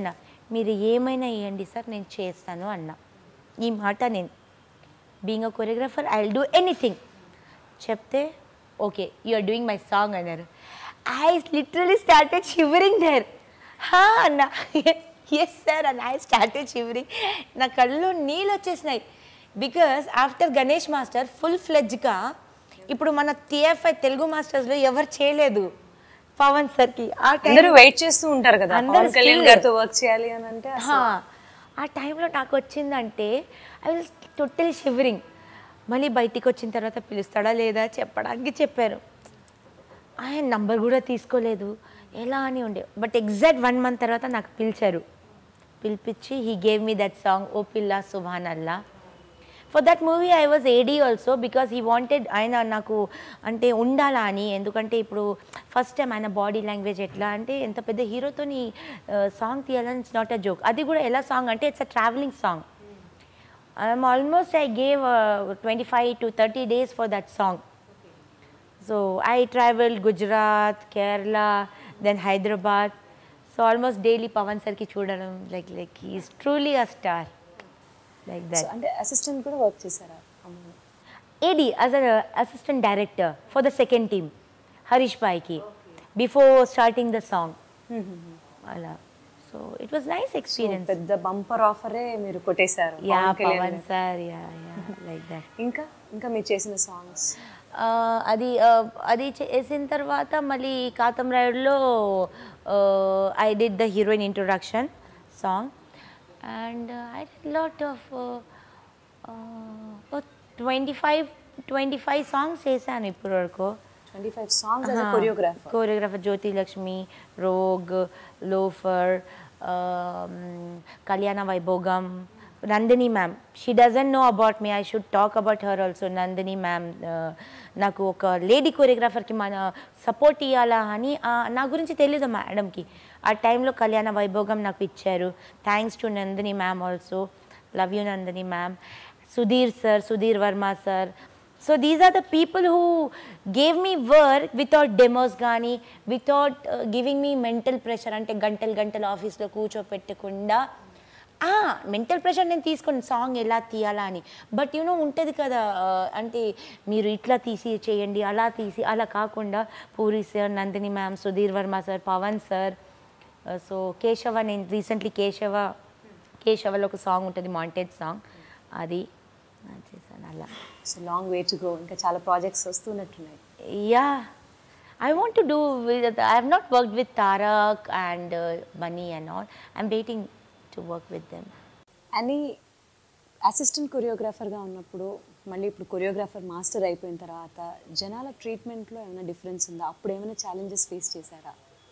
మీరు ఏమైనా ఇవ్వండి సార్ నేను చేస్తాను అన్నా ఈ మాట నేను being a choreographer I will do anything చెప్తే okay you are doing my song అన్నారు I literally started shivering there హా అన్న yes sir and I started shivering నా కళ్ళు నీళ్ళు వచ్చేసినాయి because after Ganesh master full ఫ్లెడ్జ్గా ఇప్పుడు మన టిఎఫ్ఐ తెలుగు మాస్టర్స్లో ఎవరు చేయలేదు పవన్ సార్కి ఆ టైం అందరూ వెయిట్ చేస్తూ ఉంటారు కదా అందరూ పవన్ కళ్యాణ్ still- గారితో వర్క్ చేయాలి అని అంటే హా, ఆ టైంలో నాకు వచ్చిందంటే ఐ విల్ టోటల్ షివరింగ్ మళ్ళీ బయటికి వచ్చిన తర్వాత పిలుస్తాడా లేదా చెప్పడానికి చెప్పారు ఆయన నంబర్ కూడా తీసుకోలేదు ఎలా అని ఉండే బట్ ఎగ్జాక్ట్ వన్ మంత్ తర్వాత నాకు పిలిచారు పిలిపించి he gave me that song O Pilla Subhan Allah for that movie I was AD also because he wanted ఆయన నాకు అంటే ఉండాలా అని ఎందుకంటే ఇప్పుడు ఫస్ట్ టైం ఆయన బాడీ లాంగ్వేజ్ ఎట్లా అంటే ఎంత పెద్ద హీరోతోని సాంగ్ తీయాలని ఇట్స్ నాట్ అ జోక్ అది కూడా ఎలా సాంగ్ అంటే it's a travelling song I'm almost I gave twenty five to thirty days for that song so I travel Gujarat Kerala then Hyderabad so almost daily Pawan సార్కి చూడడం like like is truly a star like that అంటే assistant కూడా work చేశారా అమ్మ AD as an uh, assistant director for the second team, Harish Paiki, before starting the song. అలా so it was nice experience పెద్ద bumper ఆఫరే మీరు కొట్టేశారు yeah Pawan Kalyan Pawan garu. Sir yeah yeah like that ఇంకా ఇంకా మీరు చేసిన సాంగ్స్ అది uh, అది చేసిన తర్వాత మళ్ళీ కాతం రాయుడులో I did the heroine introduction song and I did lot of twenty five twenty five songs చేశాను ఇప్పటి వరకు twenty five songs as choreographer choreographer Jyothi Lakshmi Rogue Loafer Kalyana Vaibhogam Nandini ma'am she doesn't know about me I should talk about her also Nandini ma'am నాకు ఒక lady కొరియోగ్రాఫర్కి మన support ఇవ్వాలా అని ఆ, నా గురించి తెలీదు మేడంకి ఆ టైంలో కళ్యాణ వైభోగం నాకు ఇచ్చారు thanks to Nandini ma'am also love you Nandini ma'am Sudheer sir Sudheer Varma sir so these are the people who gave me work without demos కానీ without giving me mental pressure అంటే గంటలు గంటలు ఆఫీస్లో కూర్చోపెట్టకుండా మెంటల్ ప్రెషర్ నేను తీసుకుని సాంగ్ ఎలా తీయాలా అని బట్ యూనో ఉంటుంది కదా ఆ, అంటే మీరు ఇట్లా తీసి చేయండి అలా తీసి అలా కాకుండా Puri sir Nandini ma'am Sudheer Varma sir Pavan sir so Keshava నేను రీసెంట్లీ కేశవ కేశవలో ఒక సాంగ్ ఉంటుంది మాంటేజ్ సాంగ్ అది అది చేశాను అలా so long way to go ఇంకా చాలా ప్రాజెక్ట్స్ వస్తున్నట్టున్నాయి Yeah, I want to do with. I have not worked with Tarak and uh, Bunny and all. I'm waiting to work with them. అని assistant కొరియోగ్రాఫర్గా ఉన్నప్పుడు మళ్ళీ ఇప్పుడు కొరియోగ్రాఫర్ మాస్టర్ అయిపోయిన తర్వాత జనాల ట్రీట్మెంట్లో ఏమైనా డిఫరెన్స్ ఉందా అప్పుడు ఏమైనా ఛాలెంజెస్ ఫేస్ చేశారా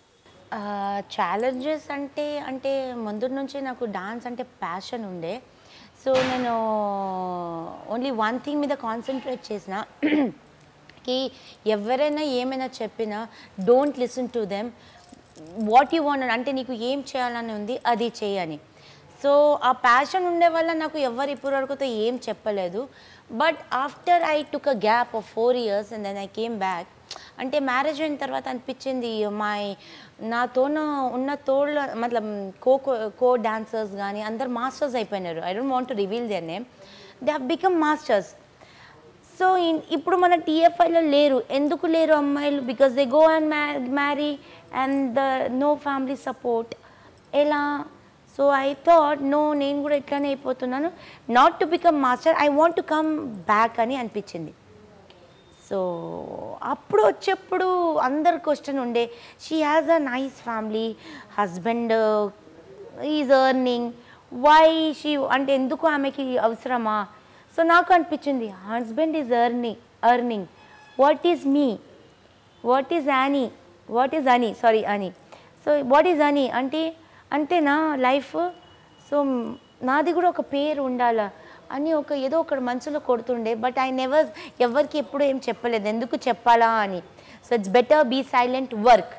ఛాలెంజెస్ అంటే అంటే ముందు నుంచి నాకు డాన్స్ అంటే ప్యాషన్ ఉండే సో నేను ఓన్లీ వన్ థింగ్ మీద కాన్సన్ట్రేట్ చేసిన కి ఎవరైనా ఏమైనా చెప్పినా don't listen to them what you want అంటే నీకు ఏం చేయాలని ఉంది అది చేయని సో ఆ ప్యాషన్ ఉండే వల్ల నాకు ఎవరు ఇప్పుడు వరకుతో ఏం చెప్పలేదు but after I took a gap of four years and then I came back అంటే మ్యారేజ్ అయిన తర్వాత అనిపించింది మా నాతోన ఉన్న తోళ్ళ మతలబ్ కో కో డాన్సర్స్ కానీ అందరు మాస్టర్స్ అయిపోయినారు I don't want to reveal their name they have become masters so ఇన్- ఇప్పుడు మన టీఎఫ్ఐలో లేరు ఎందుకు లేరు అమ్మాయిలు because they go and marry and the no family support ఎలా సో ఐ థాట్ నో నేను కూడా ఇట్లానే అయిపోతున్నాను not to become master I want to come back అని అనిపించింది సో అప్పుడు వచ్చేప్పుడు అందరు క్వశ్చన్ ఉండే she has a nice family husband is earning why she అంటే ఎందుకు ఆమెకి అవసరమా సో నాకు అనిపించింది husband is earning earning what is me what is any what is అని సారీ అని సో వాట్ ఈజ్ అని అంటే అంతేనా లైఫ్ సో నాది కూడా ఒక పేరు ఉండాలా అని ఒక ఏదో ఒక మనసులో కొడుతుండే బట్ ఐ నెవర్ ఎవరికి ఎప్పుడు ఏం చెప్పలేదు ఎందుకు చెప్పాలా అని so it's better be silent work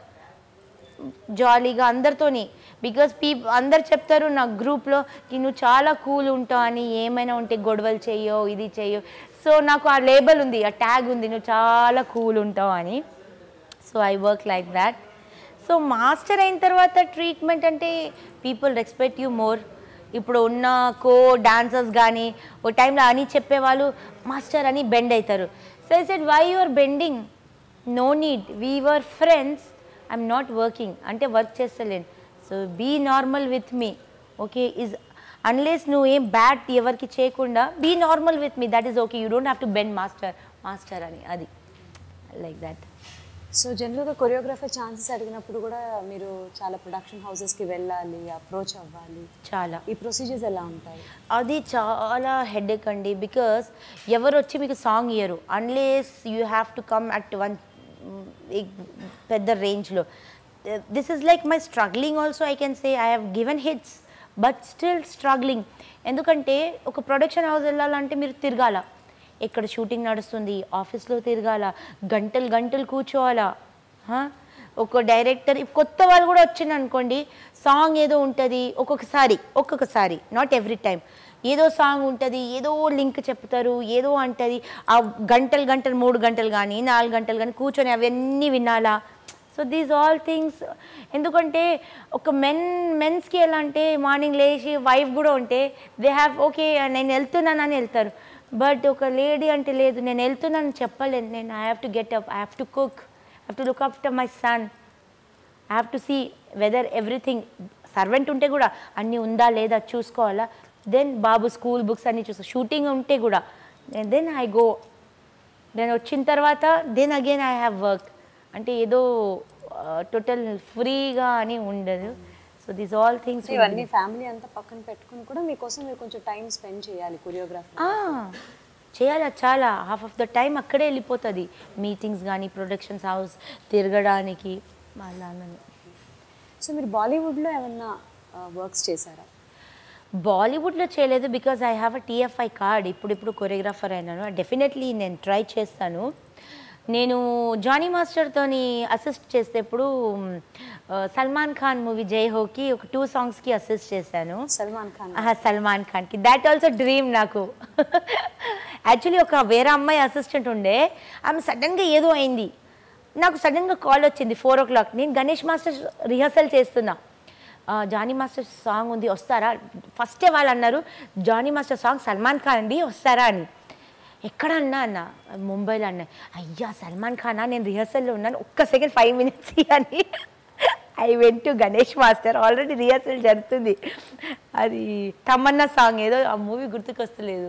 జాలీగా అందరితోని బికాస్ పీ అందరు చెప్తారు నా గ్రూప్లో "కి నువ్వు చాలా కూల్ ఉంటావు అని ఏమైనా ఉంటే గొడవలు చెయ్యో ఇది చెయ్యో సో నాకు ఆ లేబల్ ఉంది ఆ ట్యాగ్ ఉంది నువ్వు చాలా కూల్ ఉంటావు అని so I work like that so master అయిన తర్వాత ట్రీట్మెంట్ అంటే పీపుల్ రెస్పెక్ట్ యూ మోర్ ఇప్పుడు ఉన్న కో డాన్సర్స్ కానీ ఒక టైంలో అని చెప్పేవాళ్ళు మాస్టర్ అని బెండ్ అవుతారు so I said why you are bending no need we were friends I'm not working అంటే వర్క్ చేస్తలేను so be normal with me okay is unless నువ్వు ఏం బ్యాడ్ ఎవరికి చేయకుండా be normal with me that is okay you don't have to bend master master అని అది like that so జనరల్గా choreographer chances అడిగినప్పుడు కూడా మీరు చాలా ప్రొడక్షన్ హౌసెస్కి వెళ్ళాలి అప్రోచ్ అవ్వాలి చాలా ఈ ప్రొసీజర్స్ ఎలా ఉంటాయి అది చాలా హెడేక్ అండి బికాస్ ఎవరు వచ్చి మీకు సాంగ్ ఇయ్యరు unless you have to come at one పెద్ద రేంజ్లో this is like my struggling also I can say I have given hits but still struggling ఎందుకంటే ఒక ప్రొడక్షన్ హౌస్ వెళ్ళాలంటే మీరు తిరగాల ఎక్కడ షూటింగ్ నడుస్తుంది ఆఫీస్లో తిరగాల గంటలు గంటలు కూర్చోవాలా హా? ఒక డైరెక్టర్ కొత్త వాళ్ళు కూడా వచ్చింది అనుకోండి సాంగ్ ఏదో ఉంటుంది ఒక్కొక్కసారి ఒక్కొక్కసారి నాట్ ఎవ్రీ టైం ఏదో సాంగ్ ఉంటుంది ఏదో లింక్ చెప్తారు ఏదో అంటుంది ఆ గంటలు గంటలు మూడు గంటలు కానీ నాలుగు గంటలు కానీ కూర్చొని అవన్నీ వినాలా సో దీస్ ఆల్ థింగ్స్ ఎందుకంటే ఒక మెన్ మెన్స్కి ఎలా అంటే మార్నింగ్ లేచి వైఫ్ కూడా ఉంటే దే హ్యావ్ ఓకే నేను వెళ్తున్నానని వెళ్తారు బట్ ఒక లేడీ అంటే లేదు నేను వెళ్తున్నాను చెప్పలేను నేను I have to get up I have to cook I have to look after my son I have to see whether everything servant ఉంటే కూడా అన్నీ ఉందా లేదా చూసుకోవాలా దెన్ బాబు స్కూల్ బుక్స్ అన్నీ చూస్తా షూటింగ్ ఉంటే కూడా దెన్ ఐ గో నేను వచ్చిన తర్వాత then again I have work అంటే ఏదో టోటల్ ఫ్రీగా అని ఉండదు సో దీస్ ఆల్ థింగ్స్ ఇవన్నీ ఫ్యామిలీ అంతా పక్కన పెట్టుకుని కూడా మీకోసం మీరు కొంచెం టైం స్పెండ్ చేయాలి కొరియోగ్రఫీ చేయాలా చాలా హాఫ్ ఆఫ్ ద టైం అక్కడే వెళ్ళిపోతుంది మీటింగ్స్ కానీ ప్రొడక్షన్స్ హౌస్ తిరగడానికి అలా అన్నది. సో మీరు బాలీవుడ్లో ఏమన్నా వర్క్స్ చేశారా బాలీవుడ్లో చేయలేదు because I have a TFI card ఇప్పుడు ఇప్పుడు కొరియోగ్రాఫర్ అయినాను డెఫినెట్లీ నేను ట్రై చేస్తాను నేను జానీ మాస్టర్తోని అసిస్ట్ చేసేటప్పుడు ఆ, సల్మాన్ ఖాన్ మూవీ జై హోకి ఒక టూ సాంగ్స్కి అసిస్ట్ చేశాను సల్మాన్ ఖాన్ ఆహా, సల్మాన్ ఖాన్కి దాట్ ఆల్సో డ్రీమ్ నాకు యాక్చువల్లీ ఒక వేరే అమ్మాయి అసిస్టెంట్ ఉండే ఆమె సడన్గా ఏదో అయింది నాకు సడన్గా కాల్ వచ్చింది ఫోర్ ఓ క్లాక్ నేను గణేష్ మాస్టర్ రిహర్సల్ చేస్తున్నా ఆ, జానీ మాస్టర్ సాంగ్ ఉంది వస్తారా ఫస్టే వాళ్ళు అన్నారు జానీ మాస్టర్ సాంగ్ సల్మాన్ ఖాన్ అండి వస్తారా అని ఎక్కడ అన్నా అన్న ముంబైలో అన్న అయ్యా సల్మాన్ ఖానా నేను రిహర్సల్లో ఉన్నాను ఒక్క సెకండ్ ఫైవ్ మినిట్స్ అని I went to Ganesh master already rehearsal జరుగుతుంది అది తమన్నా సాంగ్ ఏదో ఆ మూవీ గుర్తుకొస్తలేదు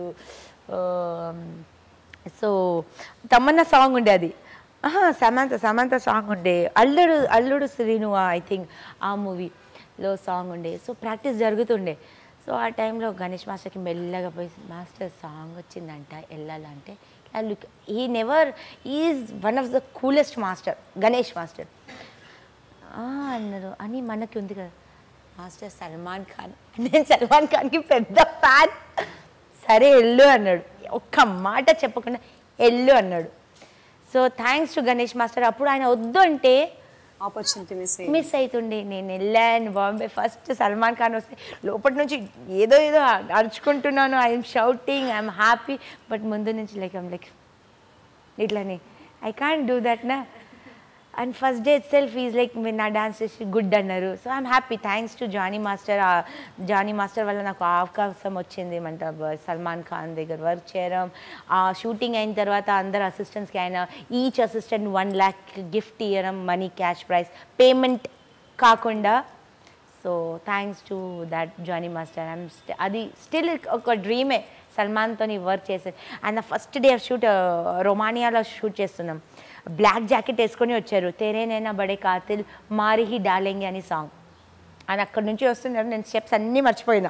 సో తమన్నా సాంగ్ ఉండే అది ఆహా, సమంత సమంత సాంగ్ ఉండే అల్లుడు అల్లుడు శ్రీను ఐ థింక్ ఆ మూవీలో సాంగ్ ఉండే సో ప్రాక్టీస్ జరుగుతుండే సో ఆ టైంలో గణేష్ మాస్టర్కి మెల్లగా పోయి మాస్టర్ సాంగ్ వచ్చిందంట వెళ్ళాలంటే లుక్ ఈ never is one of the coolest master Ganesh master "ఆ" అన్నారు అని మనకి ఉంది కదా మాస్టర్ సల్మాన్ ఖాన్ నేను సల్మాన్ ఖాన్కి పెద్ద ఫ్యాన్ సరే వెళ్ళు అన్నాడు ఒక్క మాట చెప్పకుండా వెళ్ళు అన్నాడు so thanks to Ganesh master అప్పుడు ఆయన వద్దు అంటే ఆపర్చునిటీ మిస్ మిస్ అవుతుండే నేను వెళ్ళాను బాంబే ఫస్ట్ సల్మాన్ ఖాన్ వస్తే లోపటి నుంచి ఏదో ఏదో అరుచుకుంటున్నాను I'm shouting I'm happy but ముందు నుంచి లైక్ ఐమ్ లైక్ ఇట్లని ఐ కాంట్ డూ దట్ నా and first day itself is like మీరు నా డాన్స్ చేసి గుడ్ అన్నారు so I'm happy thanks to Johnny master Johnny master వల్ల నాకు ఆ అవకాశం వచ్చింది మన సల్మాన్ ఖాన్ దగ్గర వర్క్ చేయడం ఆ షూటింగ్ అయిన తర్వాత అందరు అసిస్టెంట్స్కి ఆయన each assistant one lakh gift ఇవ్వడం మనీ క్యాష్ ప్రైజ్ పేమెంట్ కాకుండా so thanks to that Johnny master I'm అది స్టిల్ ఒక డ్రీమే సల్మాన్తోని వర్క్ చేసే and first day of shoot రొమానియాలో షూట్ చేస్తున్నాం బ్లాక్ జాకెట్ వేసుకొని వచ్చారు తెరేనైనా బడే కాతిల్ మారిహి డాలెంగి అని సాంగ్ ఆయన అక్కడి నుంచి వస్తున్నారు నేను స్టెప్స్ అన్నీ మర్చిపోయినా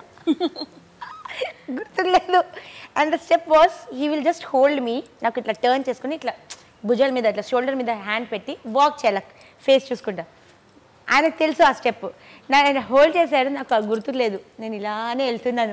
గుర్తులేదు and the step was he will just hold me నాకు ఇట్లా టర్న్ చేసుకుని ఇట్లా భుజాల మీద ఇట్లా షోల్డర్ మీద హ్యాండ్ పెట్టి వాక్ చేయాలి ఫేస్ చూసుకుంటా ఆయనకు తెలుసు ఆ స్టెప్ నా ఆయన హోల్డ్ చేశాడు నాకు ఆ గుర్తులేదు నేను ఇలానే వెళ్తున్నాను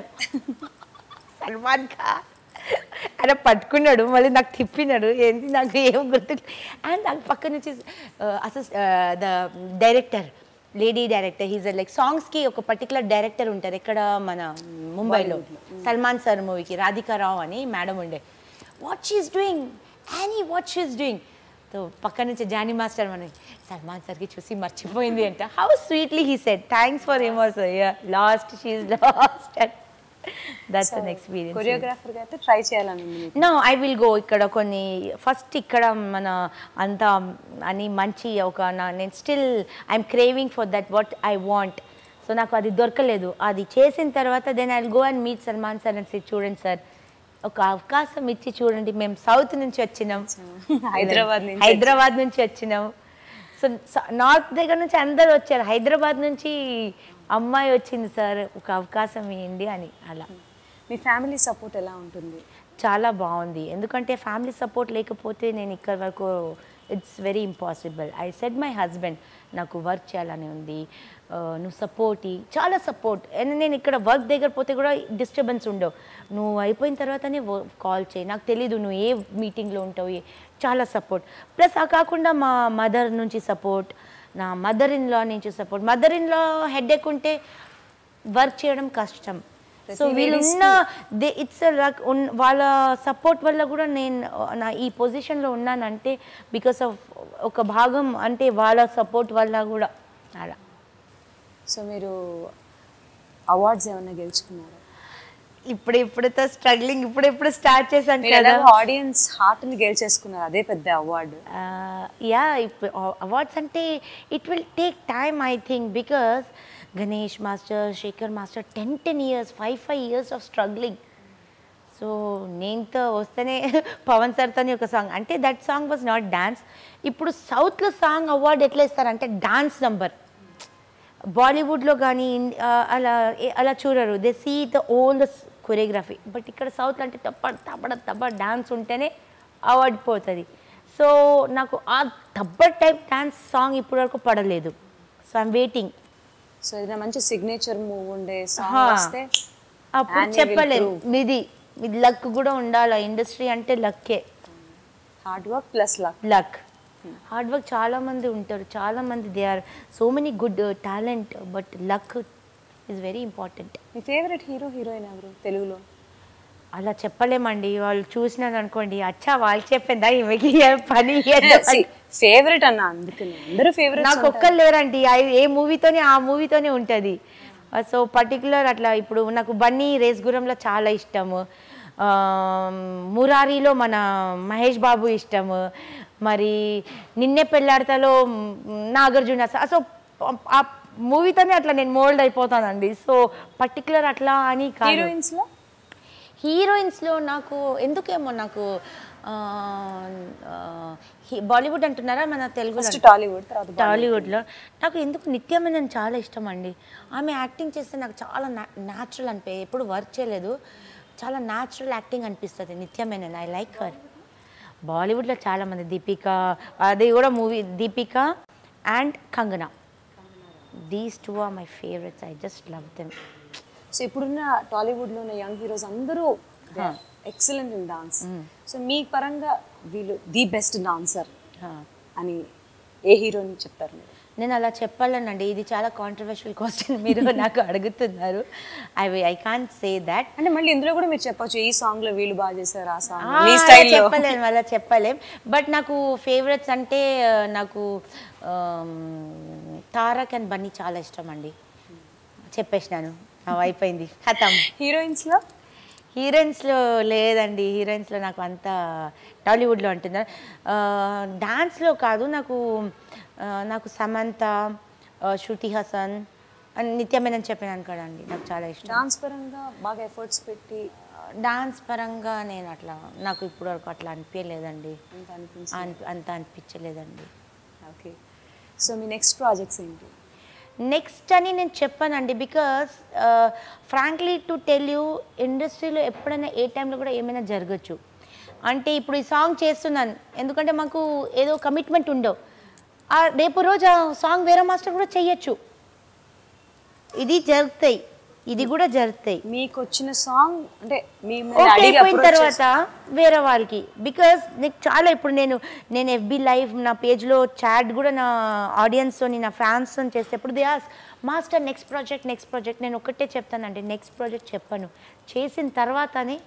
సల్మాన్ ఖాన్ ఆయన పట్టుకున్నాడు మళ్ళీ నాకు తిప్పినాడు ఏంటి నాకు ఏం గుర్తు అండ్ నాకు పక్క నుంచి assist the director lady director he's like సాంగ్స్కి ఒక పర్టికులర్ డైరెక్టర్ ఉంటారు ఇక్కడ మన ముంబైలో సల్మాన్ సార్ మూవీకి రాధికా రావు అని మేడం ఉండే what she's doing any what she's doing so పక్క నుంచి జానీ మాస్టర్ మన సల్మాన్ సార్కి చూసి మర్చిపోయింది అంట how sweetly he said thanks for him also last she last that's an experience కొరియోగ్రాఫర్గా అయితే ట్రై చేయాలని ఉంది మీకు. నో ఐ విల్ గో ఇక్కడ కొన్ని ఫస్ట్ ఇక్కడ మన అంత అని మంచి ఒక నా నేను still I'm craving for that what I want so నాకు అది దొరకలేదు అది చేసిన తర్వాత then I go and meet Salman sir and చూడండి సార్ ఒక అవకాశం ఇచ్చి చూడండి మేము సౌత్ నుంచి వచ్చినాం హైదరాబాద్ నుంచి హైదరాబాద్ నుంచి వచ్చినాం సో నార్త్ దగ్గర నుంచి అందరు వచ్చారు హైదరాబాద్ నుంచి అమ్మాయి వచ్చింది సార్ ఒక అవకాశం ఇవ్వండి అని అలా మీ ఫ్యామిలీ సపోర్ట్ ఎలా ఉంటుంది చాలా బాగుంది ఎందుకంటే ఫ్యామిలీ సపోర్ట్ లేకపోతే నేను ఇక్కడ వరకు it's very impossible I said my husband నాకు వర్క్ చేయాలని ఉంది ఆ, నువ్వు సపోర్ట్ చాలా సపోర్ట్ నేను ఇక్కడ వర్క్ దగ్గర పోతే కూడా డిస్టర్బెన్స్ ఉండవు నువ్వు అయిపోయిన తర్వాతనే కాల్ చేయి నాకు తెలీదు నువ్వు ఏ మీటింగ్లో ఉంటావు ఏ- చాలా సపోర్ట్ ప్లస్ ఆ కాకుండా మా మదర్ నుంచి సపోర్ట్ నా మదర్ ఇన్ లా నుంచి support mother in law head ఉంటే వర్క్ చేయడం కష్టం సో ప్రతి వీళ్ళు ladies ఉన్న దే ఇట్స్ లక్ వాళ్ళ సపోర్ట్ వల్ల కూడా నేను నా ఈ పొజిషన్లో ఉన్నానంటే బికాస్ ఆఫ్ ఒక భాగం అంటే వాళ్ళ సపోర్ట్ వల్ల కూడా అలా సో మీరు అవార్డ్స్ ఏమైనా గెలుచుకున్నారా ఇప్పుడు ఇప్పుడుతో స్ట్రగ్లింగ్ ఇప్పుడు ఇప్పుడు స్టార్ట్ చేశాను మీరు కదా ఎలాగో ఆడియన్స్ హార్ట్ ని గెలిచేసుకున్నారు అదే పెద్ద అవార్డు యా ఇప్పుడు అవార్డ్స్ అంటే it will take time I think because Ganesh master Shekhar master ten ten years five five years of struggling so నేనుతో వస్తేనే పవన్ సార్తోని ఒక సాంగ్ అంటే that song was not dance ఇప్పుడు సౌత్లో సాంగ్ అవార్డు ఎట్లా ఇస్తారంటే డాన్స్ నంబర్ బాలీవుడ్లో కానీ ఇన్- ఆ, అలా ఏ- అలా చూడరు they see the old choreography but ఇక్కడ సౌత్ అంటే తప్ప తప్పడ తప్ప డాన్స్ ఉంటేనే అవార్డు పోతుంది సో నాకు ఆ తబ్బర్ టైప్ డాన్స్ సాంగ్ ఇప్పటివరకు పడలేదు సో ఐమ్ వెయిటింగ్ సో ఏదైనా మంచి సిగ్నేచర్ మూవ్ ఉండే సాంగ్ హా. వస్తే అప్పుడు Annie will చెప్పలేదు prove. మీది మీది లక్ కూడా ఉండాలి ఇండస్ట్రీ అంటే లక్కే hard work plus luck luck hard work చాలా మంది ఉంటారు చాలా మంది they are so many good talent but luck is very important మీ ఫేవరెట్ హీరో హీరోయిన్ ఎవరు తెలుగులో అలా చెప్పలేమండి వాళ్ళు చూసినాను అనుకోండి అచ్చా వాళ్ళు చెప్పిందా ఈమెకి ఏ పని ఏదో అని. ఫేవరెట్ అన్న అందుకని అందరూ ఫేవరెట్ నాకు ఒక్కరు లేరండి ఆ- ఏ మూవీతోనే ఆ మూవీతోనే ఉంటుంది సో పర్టికులర్ అట్లా ఇప్పుడు నాకు బన్నీ రేస్గురంలో చాలా ఇష్టము ఆ, మురారిలో మన మహేష్ బాబు ఇష్టము మరి నిన్నే పెళ్ళాడతాలో నాగార్జున స- సో ఆ మూవీతోనే అట్లా నేను మోల్డ్ అయిపోతానండి సో పర్టికులర్ అట్లా అని కాదు హీరోయిన్స్ లో హీరోయిన్స్లో నాకు ఎందుకేమో నాకు ఆ, ఆ, హీ- బాలీవుడ్ అంటున్నారా మన తెలుగు ఫస్ట్ టాలీవుడ్ తర్వాత టాలీవుడ్లో నాకు ఎందుకు నిత్యమేనని చాలా ఇష్టం అండి ఆమె యాక్టింగ్ చేస్తే నాకు చాలా న్యాచురల్ అనిపి ఎప్పుడు వర్క్ చేయలేదు చాలా న్యాచురల్ యాక్టింగ్ అనిపిస్తుంది నిత్యమేనని ఐ లైక్ హర్ బాలీవుడ్లో చాలామంది దీపిక అది కూడా movie Deepika and Kangana these two are my favourites I just love them so ఇప్పుడున్న టాలీవుడ్ లో ఉన్న యంగ్ హీరోస్ అందరూ ఎక్సలెంట్ ఇన్ డాన్స్ సో మీ పరంగా వీళ్ళు ది బెస్ట్ డాన్సర్ అని ఏ హీరోని చెప్తారు మీరు నేను అలా చెప్పాలనండి ఇది చాలా కాంట్రవర్షియల్ క్వశ్చన్ మీరు నాకు అడుగుతున్నారు I I can't say that అంటే మళ్ళీ ఇందులో కూడా మీరు చెప్పొచ్చు ఈ సాంగ్ లో వీళ్ళు బాగా చేశారు ఆ సాంగ్ మీ స్టైల్లో చెప్పలేం అలా చెప్పలేం బట్ నాకు ఫేవరెట్స్ అంటే ఆ, నాకు ఆమ్, తారక్ అండ్ బన్నీ చాలా ఇష్టం అండి చెప్పేసినాను అవి అయిపోయింది ఖతం హీరోయిన్స్ లో హీరోయిన్స్లో లేదండి హీరోయిన్స్లో నాకు అంత టాలీవుడ్లో అంటున్నారు డాన్స్లో కాదు నాకు ఆ, నాకు సమంత ఆ, శృతి హాసన్ అండ్ నిత్యమేనని చెప్పినాను కదండి నాకు చాలా ఇష్టం డాన్స్ పరంగా బాగా ఎఫర్ట్స్ పెట్టి డాన్స్ పరంగా నేను అట్లా నాకు ఇప్పుడు వరకు అట్లా అనిపించలేదండి అంత అనిపించి అనిపి- అంత అనిపించలేదండి ఓకే సో మీ నెక్స్ట్ ప్రాజెక్ట్స్ ఏంటి నెక్స్ట్ అని నేను చెప్పానండి because frankly to tell you ఇండస్ట్రీలో ఎప్పుడైనా ఏ టైంలో కూడా ఏమైనా జరగచ్చు అంటే ఇప్పుడు ఈ సాంగ్ చేస్తున్నాను ఎందుకంటే మాకు ఏదో కమిట్మెంట్ ఉండవు ఆ రేపు రోజు ఆ సాంగ్ వేరే మాస్టర్ కూడా చెయ్యొచ్చు ఇది జరుగుతాయి ఇది కూడా జరుగుతాయి మీకు వచ్చిన సాంగ్ అంటే మీ ఓకే అయిపోయిన తర్వాత వేరే వాళ్ళకి బికాస్ నీకు చాలా ఇప్పుడు నేను నేను ఎఫ్బి లైవ్ నా పేజ్లో చాట్ కూడా నా ఆడియన్స్తో నా ఫ్యాన్స్తో చేసేప్పుడు they ask master next project next project నేను ఒకటే చెప్తానండి నెక్స్ట్ ప్రాజెక్ట్ చెప్పను చేసిన తర్వాతనే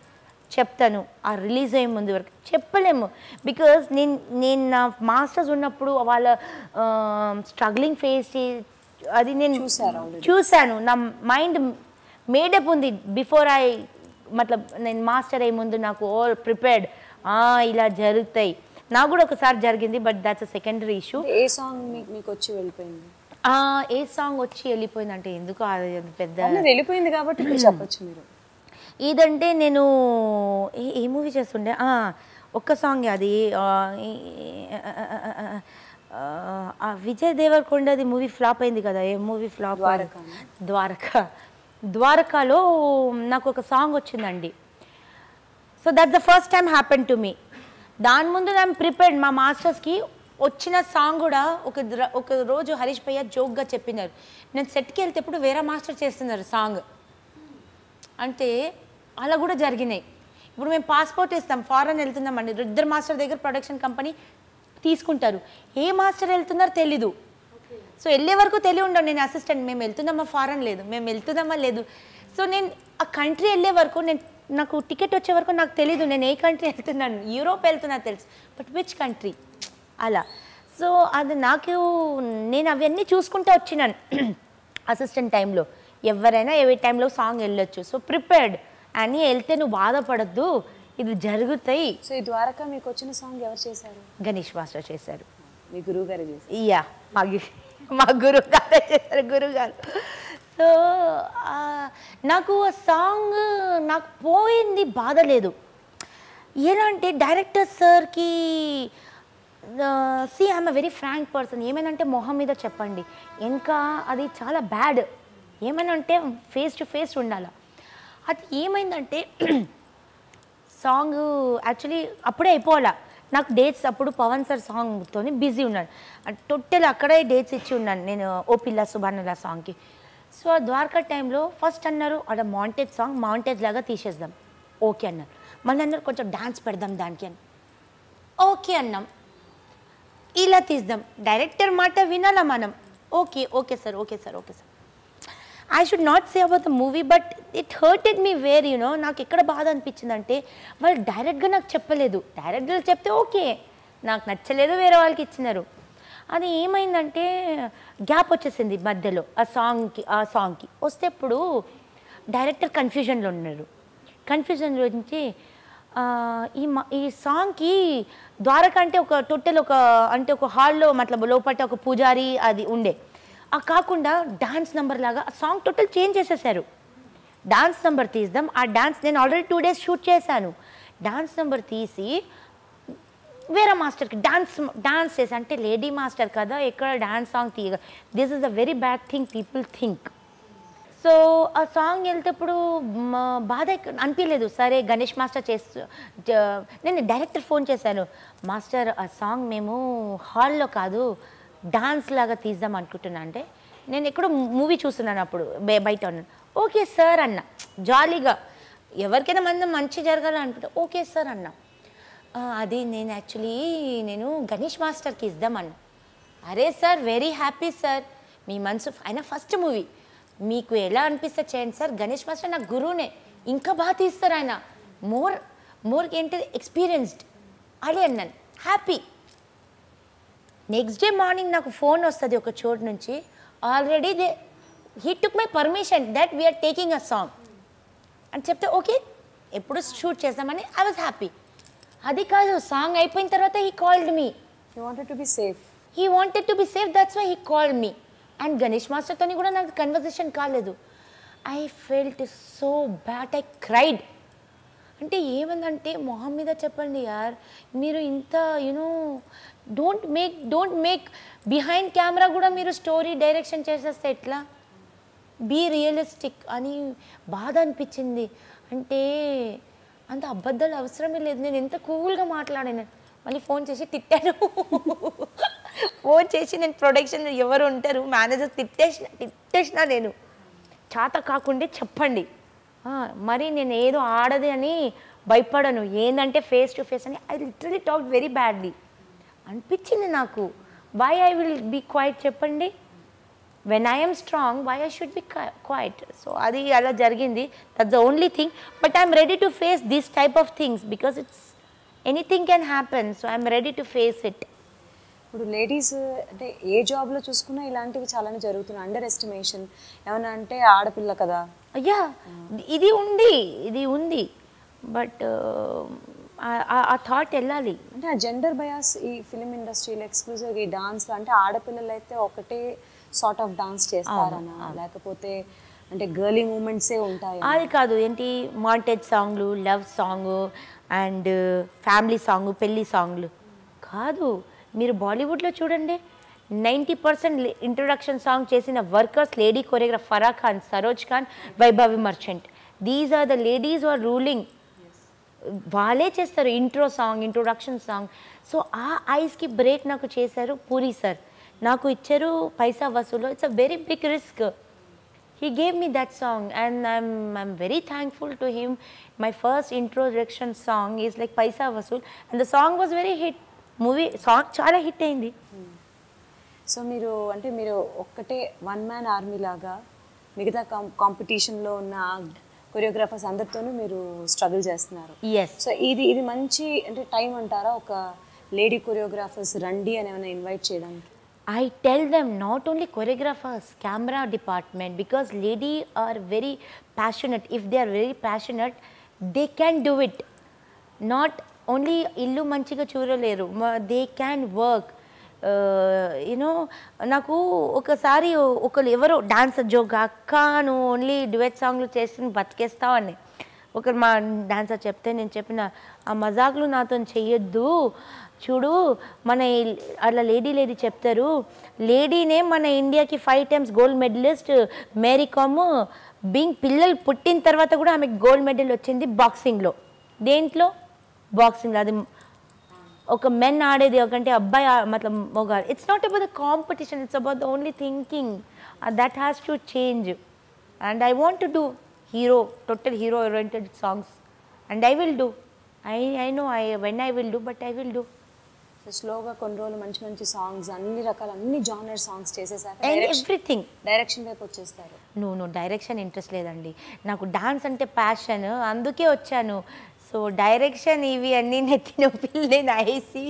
చెప్తాను ఆ రిలీజ్ అయ్యే ముందు వరకు చెప్పలేము బికాజ్ నేను నేను నా మాస్టర్స్ ఉన్నప్పుడు వాళ్ళ స్ట్రగ్లింగ్ ఫేస్ అది నేను చూసారా already? చూశాను నా మైండ్ మేడప్ ఉంది బిఫోర్ ఐ మతలబ్ నేను మాస్టర్ అయ్యే ముందు నాకు ఆల్ ప్రిపేర్డ్ ఇలా జరుగుతాయి నాకు కూడా ఒకసారి జరిగింది but that's a secondary issue ఏ సాంగ్ మీకు మీకు వచ్చి వెళ్ళిపోయింది ఏ సాంగ్ వచ్చి వెళ్ళిపోయిందంటే ఎందుకు అది అది పెద్ద అది వెళ్ళిపోయింది కాబట్టి ఇప్పుడు చెప్పొచ్చు మీరు ఇదంటే నేను ఏ- ఏ మూవీ చేస్తుండే ఆ, ఒక్క సాంగ్ అది ఆ, ఈ- ఆ, ఆ విజయ్ దేవరకొండది మూవీ ఫ్లాప్ అయింది కదా ఏ మూవీ ఫ్లాప్ ద్వారకానా? ద్వారక ద్వారకాలో నాకు ఒక సాంగ్ వచ్చిందండి so that the first time happen to me దాని ముందు నేను ప్రిపేర్డ్ మా మాస్టర్స్కి వచ్చిన సాంగ్ కూడా ఒక ద్ర- ఒక రోజు హరీష్ భయ్య జోక్గా చెప్పినారు నేను సెట్కి వెళ్తేప్పుడు వేరే మాస్టర్ చేస్తున్నారు సాంగ్ అంటే అలా కూడా జరిగినాయి ఇప్పుడు మేము పాస్పోర్ట్ ఇస్తాం ఫారెన్ వెళ్తున్నామండి ఇద్దరు మాస్టర్ దగ్గర ప్రొడక్షన్ కంపెనీ తీసుకుంటారు ఏ మాస్టర్ వెళ్తున్నారో తెలీదు సో వెళ్ళే వరకు తెలియ ఉండవు నేను అసిస్టెంట్ మేము వెళ్తున్నామా ఫారెన్ లేదు మేము వెళ్తున్నామా లేదు సో నేను ఆ కంట్రీ వెళ్ళే వరకు నేను నాకు టికెట్ వచ్చే వరకు నాకు తెలీదు నేను ఏ కంట్రీ వెళ్తున్నాను యూరోప్ వెళ్తున్నా తెలుసు బట్ విచ్ కంట్రీ అలా సో అది నాకు నేను అవన్నీ చూసుకుంటూ వచ్చినాను అసిస్టెంట్ టైంలో ఎవరైనా ఏ టైంలో సాంగ్ వెళ్ళొచ్చు సో ప్రిపేర్డ్ అని వెళ్తే నువ్వు బాధపడద్దు ఇది జరుగుతాయి సో ఈ ద్వారకా మీకు వచ్చిన సాంగ్ ఎవరు చేశారు గణేష్ మాస్టర్ చేశారు మీ గురువు గారు చేశారు ఇయ్యా మా గి- మా గురువు గారే చేశారు గురువు గారు సో ఆ, నాకు ఆ సాంగ్ నాకు పోయింది బాధ లేదు ఎలా అంటే డైరెక్టర్ సార్కి see I'm a very frank person ఏమైనంటే మొహం మీద చెప్పండి ఇంకా అది చాలా బ్యాడ్ ఏమైనా ఫేస్ టు ఫేస్ ఉండాలి అది ఏమైందంటే సాంగ్ యాక్చువల్లీ అప్పుడే అయిపోవాలా నాకు డేట్స్ అప్పుడు పవన్ సార్ సాంగ్తో బిజీ ఉన్నాను టోటల్ అక్కడే డేట్స్ ఇచ్చి ఉన్నాను నేను ఓ పిల్ల సుబానుల సాంగ్కి సో ఆ ద్వారకా టైంలో ఫస్ట్ అన్నారు అక్కడ మాంటేజ్ సాంగ్ మాంటేజ్ లాగా తీసేద్దాం ఓకే అన్నారు మళ్ళీ అన్నారు కొంచెం డాన్స్ పెడదాం దానికి అని ఓకే అన్నాం ఇలా తీద్దాం డైరెక్టర్ మాట వినాలా మనం okay okay sir okay sir okay sir I should not say about the movie but it hurted me where you know నాకు ఎక్కడ బాధ అనిపించిందంటే వాళ్ళు డైరెక్ట్గా నాకు చెప్పలేదు డైరెక్ట్గా చెప్తే ఓకే నాకు నచ్చలేదు వేరే వాళ్ళకి ఇచ్చినారు అది ఏమైందంటే గ్యాప్ వచ్చేసింది మధ్యలో ఆ సాంగ్కి ఆ సాంగ్కి వస్తే ఇప్పుడు డైరెక్టర్ కన్ఫ్యూజన్లో ఉన్నారు కన్ఫ్యూజన్లో నుంచి ఆ, ఈ మా ఈ సాంగ్కి ద్వారక అంటే ఒక టోటల్ ఒక అంటే ఒక హాల్లో మతలబ్ లోపల ఒక పూజారి అది ఉండే ఆ కాకుండా డాన్స్ నెంబర్ లాగా ఆ సాంగ్ టోటల్ చేంజ్ చేసేసారు డాన్స్ నెంబర్ తీద్దాం ఆ డాన్స్ నేను ఆల్రెడీ టూ డేస్ షూట్ చేశాను డాన్స్ నెంబర్ తీసి వేరే మాస్టర్కి డాన్స్ డాన్స్ చేసి అంటే లేడీ మాస్టర్ కదా ఎక్కడ డాన్స్ సాంగ్ తీయగా this is a very bad thing people think so ఆ సాంగ్ వెళ్తేప్పుడు మ- బాధ ఎక్క- అనిపించలేదు సరే గణేష్ మాస్టర్ చేస్తూ జ- నేను డైరెక్టర్ ఫోన్ చేశాను మాస్టర్ ఆ సాంగ్ మేము హాల్లో కాదు డాన్స్ లాగా తీద్దాం అనుకుంటున్నా అంటే నేను ఎక్కడో మూవీ చూస్తున్నాను అప్పుడు బే- బయట ఉన్నాను ఓకే సార్ అన్న జాలీగా ఎవరికైనా మంది మంచి జరగాలి అనుకుంటా ఓకే సార్ అన్న "ఆ, అది నేను యాక్చువల్లీ నేను గణేష్ మాస్టర్కి ఇద్దామన్నా అరే సార్ వెరీ హ్యాపీ సార్ మీ మనసు ఆయన ఫస్ట్ మూవీ మీకు ఎలా అనిపిస్తే చేయండి సార్ గణేష్ మాస్టర్ నా గురువునే ఇంకా బాగా తీస్తారు ఆయన మోర్ మోర్ ఏంటి ఎక్స్పీరియన్స్డ్ అదే అన్నాను హ్యాపీ నెక్స్ట్ డే మార్నింగ్ నాకు ఫోన్ వస్తుంది ఒక చోటు నుంచి already they he took my permission that we're taking a song అని చెప్తే ఓకే ఎప్పుడు షూట్ చేద్దామని ఐ వాజ్ హ్యాపీ అది కాదు సాంగ్ అయిపోయిన తర్వాత he called me you wanted to be safe he wanted to be safe that's why he called me and Ganesh మాస్టర్తో కూడా నాకు కన్వర్జేషన్ కాలేదు I felt so bad I cried అంటే ఏమందంటే మొహం మీద చెప్పండి యార్ మీరు ఇంత you know don't make don't make behind camera కూడా మీరు స్టోరీ డైరెక్షన్ చేసేస్తే ఎట్లా బీ రియలిస్టిక్ అని బాధ అనిపించింది అంటే అంత అబద్ధాలు అవసరమే లేదు నేను ఎంత కూల్గా మాట్లాడాను మళ్ళీ ఫోన్ చేసి తిట్టాను ఫోన్ చేసి నేను ప్రొడక్షన్ ఎవరు ఉంటారు మేనేజర్ తిట్టేసిన తిట్టేసిన నేను చేత కాకుండే చెప్పండి ఆ, మరి నేను ఏదో ఆడది అని భయపడను ఏంటంటే ఫేస్ టు ఫేస్ అని I literally talk very badly అనిపించింది నాకు why I will be quiet చెప్పండి when I'm strong why I should be quiet so అది అలా జరిగింది that's the only thing but I'm ready to face this type of things because it's anything can happen so I'm ready to face it ఇప్పుడు ladies అంటే ఏ జాబ్లో చూసుకున్నా ఇలాంటివి చాలానే జరుగుతున్నాయి అండర్ ఎస్టిమేషన్ ఏమన్నా అంటే ఆడపిల్ల కదా అయ్యా ఇది ఉంది ఇది ఉంది బట్ ఆ థాట్ వెళ్ళాలి అంటే ఆ జెండర్ బయాస్ ఈ ఫిలిం ఇండస్ట్రీలో ఎక్స్క్లూజివ్గా ఈ డాన్స్లో అంటే ఆడపిల్లలు అయితే ఒకటే సార్ట్ ఆఫ్ డాన్స్ చేస్తారనా లేకపోతే అంటే గర్లీ మూమెంట్సే ఉంటాయి అది కాదు ఏంటి మాంటేజ్ సాంగ్లు love song and family song పెళ్లి సాంగ్లు కాదు మీరు బాలీవుడ్లో చూడండి నైంటీ పర్సెంట్ ఇంట్రొడక్షన్ సాంగ్ చేసిన workers lady choreograph Farah Khan Saroj Khan Vaibhavi Merchant these are the ladies are ruling వాళ్ళే చేస్తారు intro song introduction song so ఆ ఐస్కి బ్రేక్ నాకు చేశారు పూరి సార్ నాకు ఇచ్చారు పైసా వసూలు it's a very big risk he gave me that song and I'm, I'm very thankful to him my first introduction song is like paisa vasool and the song was very hit movie song చాలా hit అయింది so మీరు అంటే మీరు ఒక్కటే one man army లాగా మిగతా కాంపిటీషన్లో ఉన్న కొరియోగ్రాఫర్స్ అందరితోనూ మీరు స్ట్రగుల్ చేస్తున్నారు ఎస్ సో ఇది ఇది మంచి అంటే టైం అంటారా ఒక లేడీ కొరియోగ్రాఫర్స్ రండి అని ఏమైనా ఇన్వైట్ చేయడానికి I tell them not only choreographers, camera department, because lady are very passionate. If they are very passionate, they can do it. Not only ఇల్లు మంచిగా చూడలేరు దే క్యాన్ వర్క్ యూనో నాకు ఒకసారి ఒకరు ఎవరో డాన్సర్ జోక్ అక్క నువ్వు ఓన్లీ డ్యువెట్ సాంగ్లు చేసి బతికేస్తావు అని ఒకరు మా డాన్సర్ చెప్తే నేను చెప్పిన ఆ మజాకులు నాతో చెయ్యొద్దు చూడు మన ఈ- అట్లా లేడీ లేడీ చెప్తారు లేడీనే మన ఇండియాకి five times gold medallist Mary Kom being పిల్లలు పుట్టిన తర్వాత కూడా ఆమెకు గోల్డ్ మెడల్ వచ్చింది బాక్సింగ్లో దేంట్లో బాక్సింగ్లో అది ఒక మెన్ ఆడేది ఒకంటే అబ్బాయి ఆ- మతలబ్ మొగాడు it's not about the competition it's about the only thinking that has to change and I want to do hero total hero oriented songs and I will do I I know I when I will do but I will do so స్లోగా కొన్ని రోజులు మంచి మంచి songs అన్ని రకాల అన్ని genre songs చేసేసాక and everything direction వైపు వచ్చేస్తారు నువ్వు నువ్వు డైరెక్షన్ ఇంట్రెస్ట్ లేదండి నాకు డాన్స్ అంటే ప్యాషన్ అందుకే వచ్చాను సో డైరెక్షన్ ఇవి అన్నీ నెత్తి నొప్పిలు నేను I see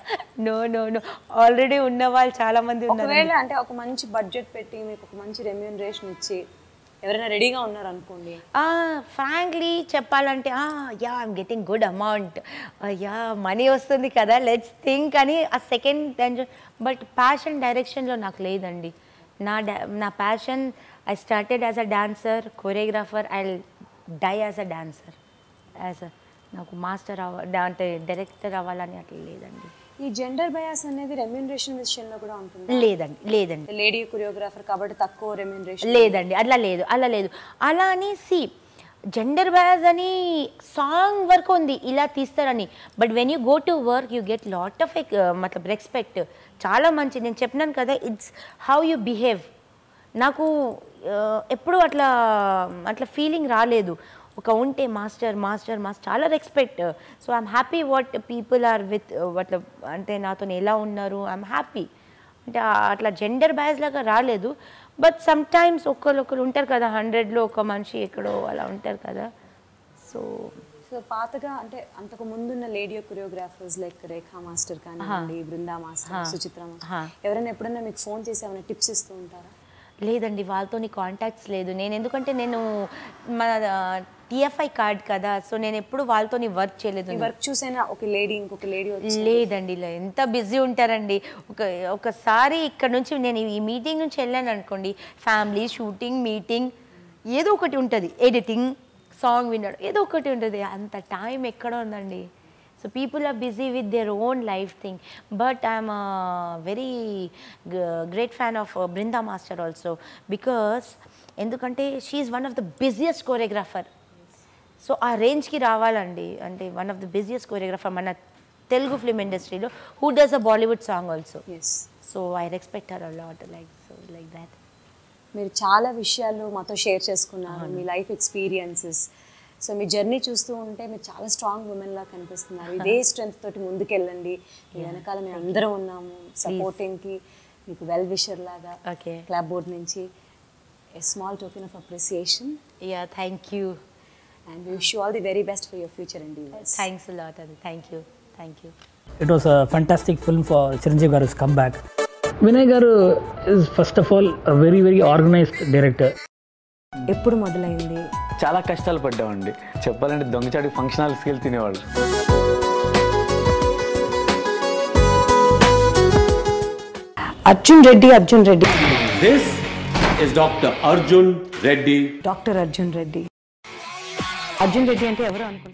no no no already ఉన్న వాళ్ళు చాలా మంది ఉన్నారు ఒకవేళ అంటే ఒక మంచి బడ్జెట్ పెట్టి మీకు ఒక మంచి రెమ్యూనరేషన్ ఇచ్చి ఎవరైనా రెడీగా ఉన్నారు అనుకోండి ఫ్రాంక్లీ చెప్పాలంటే yeah I'm getting good amount yeah money వస్తుంది కదా లెట్స్ థింక్ అని ఆ సెకండ్ బట్ ప్యాషన్ డైరెక్షన్లో నాకు లేదండి నా డా- నా passion I started as a dancer choreographer I die as a dancer as a నాకు మాస్టర్ అవ అంటే డైరెక్టర్ అవ్వాలని అట్లా లేదండి ఈ జెండర్ బయాస్ అనేది రెమ్యూనరేషన్ విషయంలో కూడా ఉంటుంది లేదండి లేదండి లేడీ కొరియోగ్రాఫర్ కాబట్టి తక్కువ రెమ్యూనరేషన్ లేదండి అట్లా లేదు అలా లేదు అలా అని సి జెండర్ బ్యాజ్ అని సాంగ్ వర్క్ ఉంది ఇలా తీస్తారని but when you go to work you get lot of మతలబ్ రెస్పెక్ట్ చాలా మంచి నేను చెప్పినాను కదా ఇట్స్ హౌ యూ బిహేవ్ నాకు ఆ, ఎప్పుడు అట్లా అట్లా ఫీలింగ్ రాలేదు ఒక ఉంటే మాస్టర్ మాస్టర్ మాస్టర్ చాలా respect so I'm happy what people are with అట్లా అంటే నాతో ఎలా ఉన్నారు ఐఎమ్ హ్యాపీ అంటే ఆ- అట్లా జెండర్ బ్యాజ్ లాగా రాలేదు బట్ సమ్ టైమ్స్ ఒకరు ఒకరు ఉంటారు కదా హండ్రెడ్లో ఒక మనిషి ఎక్కడో అలా ఉంటారు కదా సో సో పాతగా అంటే అంతకు ముందున్న lady choreographers like Rekha master కానివ్వండి బృందా మాస్టర్ సుచిత్ర హా. మాస్టర్ ఎవరైనా ఎప్పుడైనా మీకు ఫోన్ చేసి ఏమైనా టిప్స్ ఇస్తూ ఉంటారా లేదండి వాళ్ళతో కాంటాక్ట్స్ లేదు నేను ఎందుకంటే నేను మన టిఎఫ్ఐ కార్డ్ కదా సో నేను ఎప్పుడు వాళ్ళతో వర్క్ చేయలేదు ఈ వర్క్ చూసైనా ఒక లేడీ ఇంకొక లేడీ వచ్చి లేదండి లే- ఎంత బిజీ ఉంటారండి ఒక ఒకసారి ఇక్కడ నుంచి నేను ఈ మీటింగ్ నుంచి వెళ్ళాను అనుకోండి ఫ్యామిలీ షూటింగ్ మీటింగ్ ఏదో ఒకటి ఉంటుంది ఎడిటింగ్ సాంగ్ వినడం ఏదో ఒకటి ఉంటుంది అంత టైం ఎక్కడ ఉందండి so people are busy with their own life thing but I'm very great fan of Brinda master also because ఎందుకంటే she's one of the busiest choreographer so ఆ రేంజ్కి రావాలండి అంటే one of the busiest choreographer మన Telugu film ఇండస్ట్రీలో who does a Bollywood song also yes so I respect her a lot like so like that మీరు చాలా విషయాలు మాతో షేర్ చేసుకున్నారు మీ లైఫ్ ఎక్స్పీరియన్సెస్ సో మీ జర్నీ చూస్తూ ఉంటే మీరు చాలా స్ట్రాంగ్ ఉమెన్ లా కనిపిస్తున్నారు ఇదే స్ట్రెంత్ తోటి ముందుకెళ్ళండి మీ వెనకాల మేము అందరం ఉన్నాము సపోర్టింగ్కి మీకు వెల్ విషర్ లాగా ఓకే క్లాప్ బోర్డ్ నుంచి a small token of appreciation yeah thank you and wish you all the very best for your future and thanks lot అది thank you thank you It was a fantastic film for Chiranjeev Garu's comeback. Vinay Garu is first of all a very very organized director. ఎప్పుడు మొదలైంది చాలా కష్టాలు పడ్డామండి చెప్పాలంటే దొంగచాటి function హాల్స్కి వెళ్ళి తినేవాళ్ళు Arjun Reddy Arjun Reddy This is Dr. Arjun Reddy doctor Arjun Reddy Arjun Reddy అంటే ఎవరు అనుకుంటున్నారు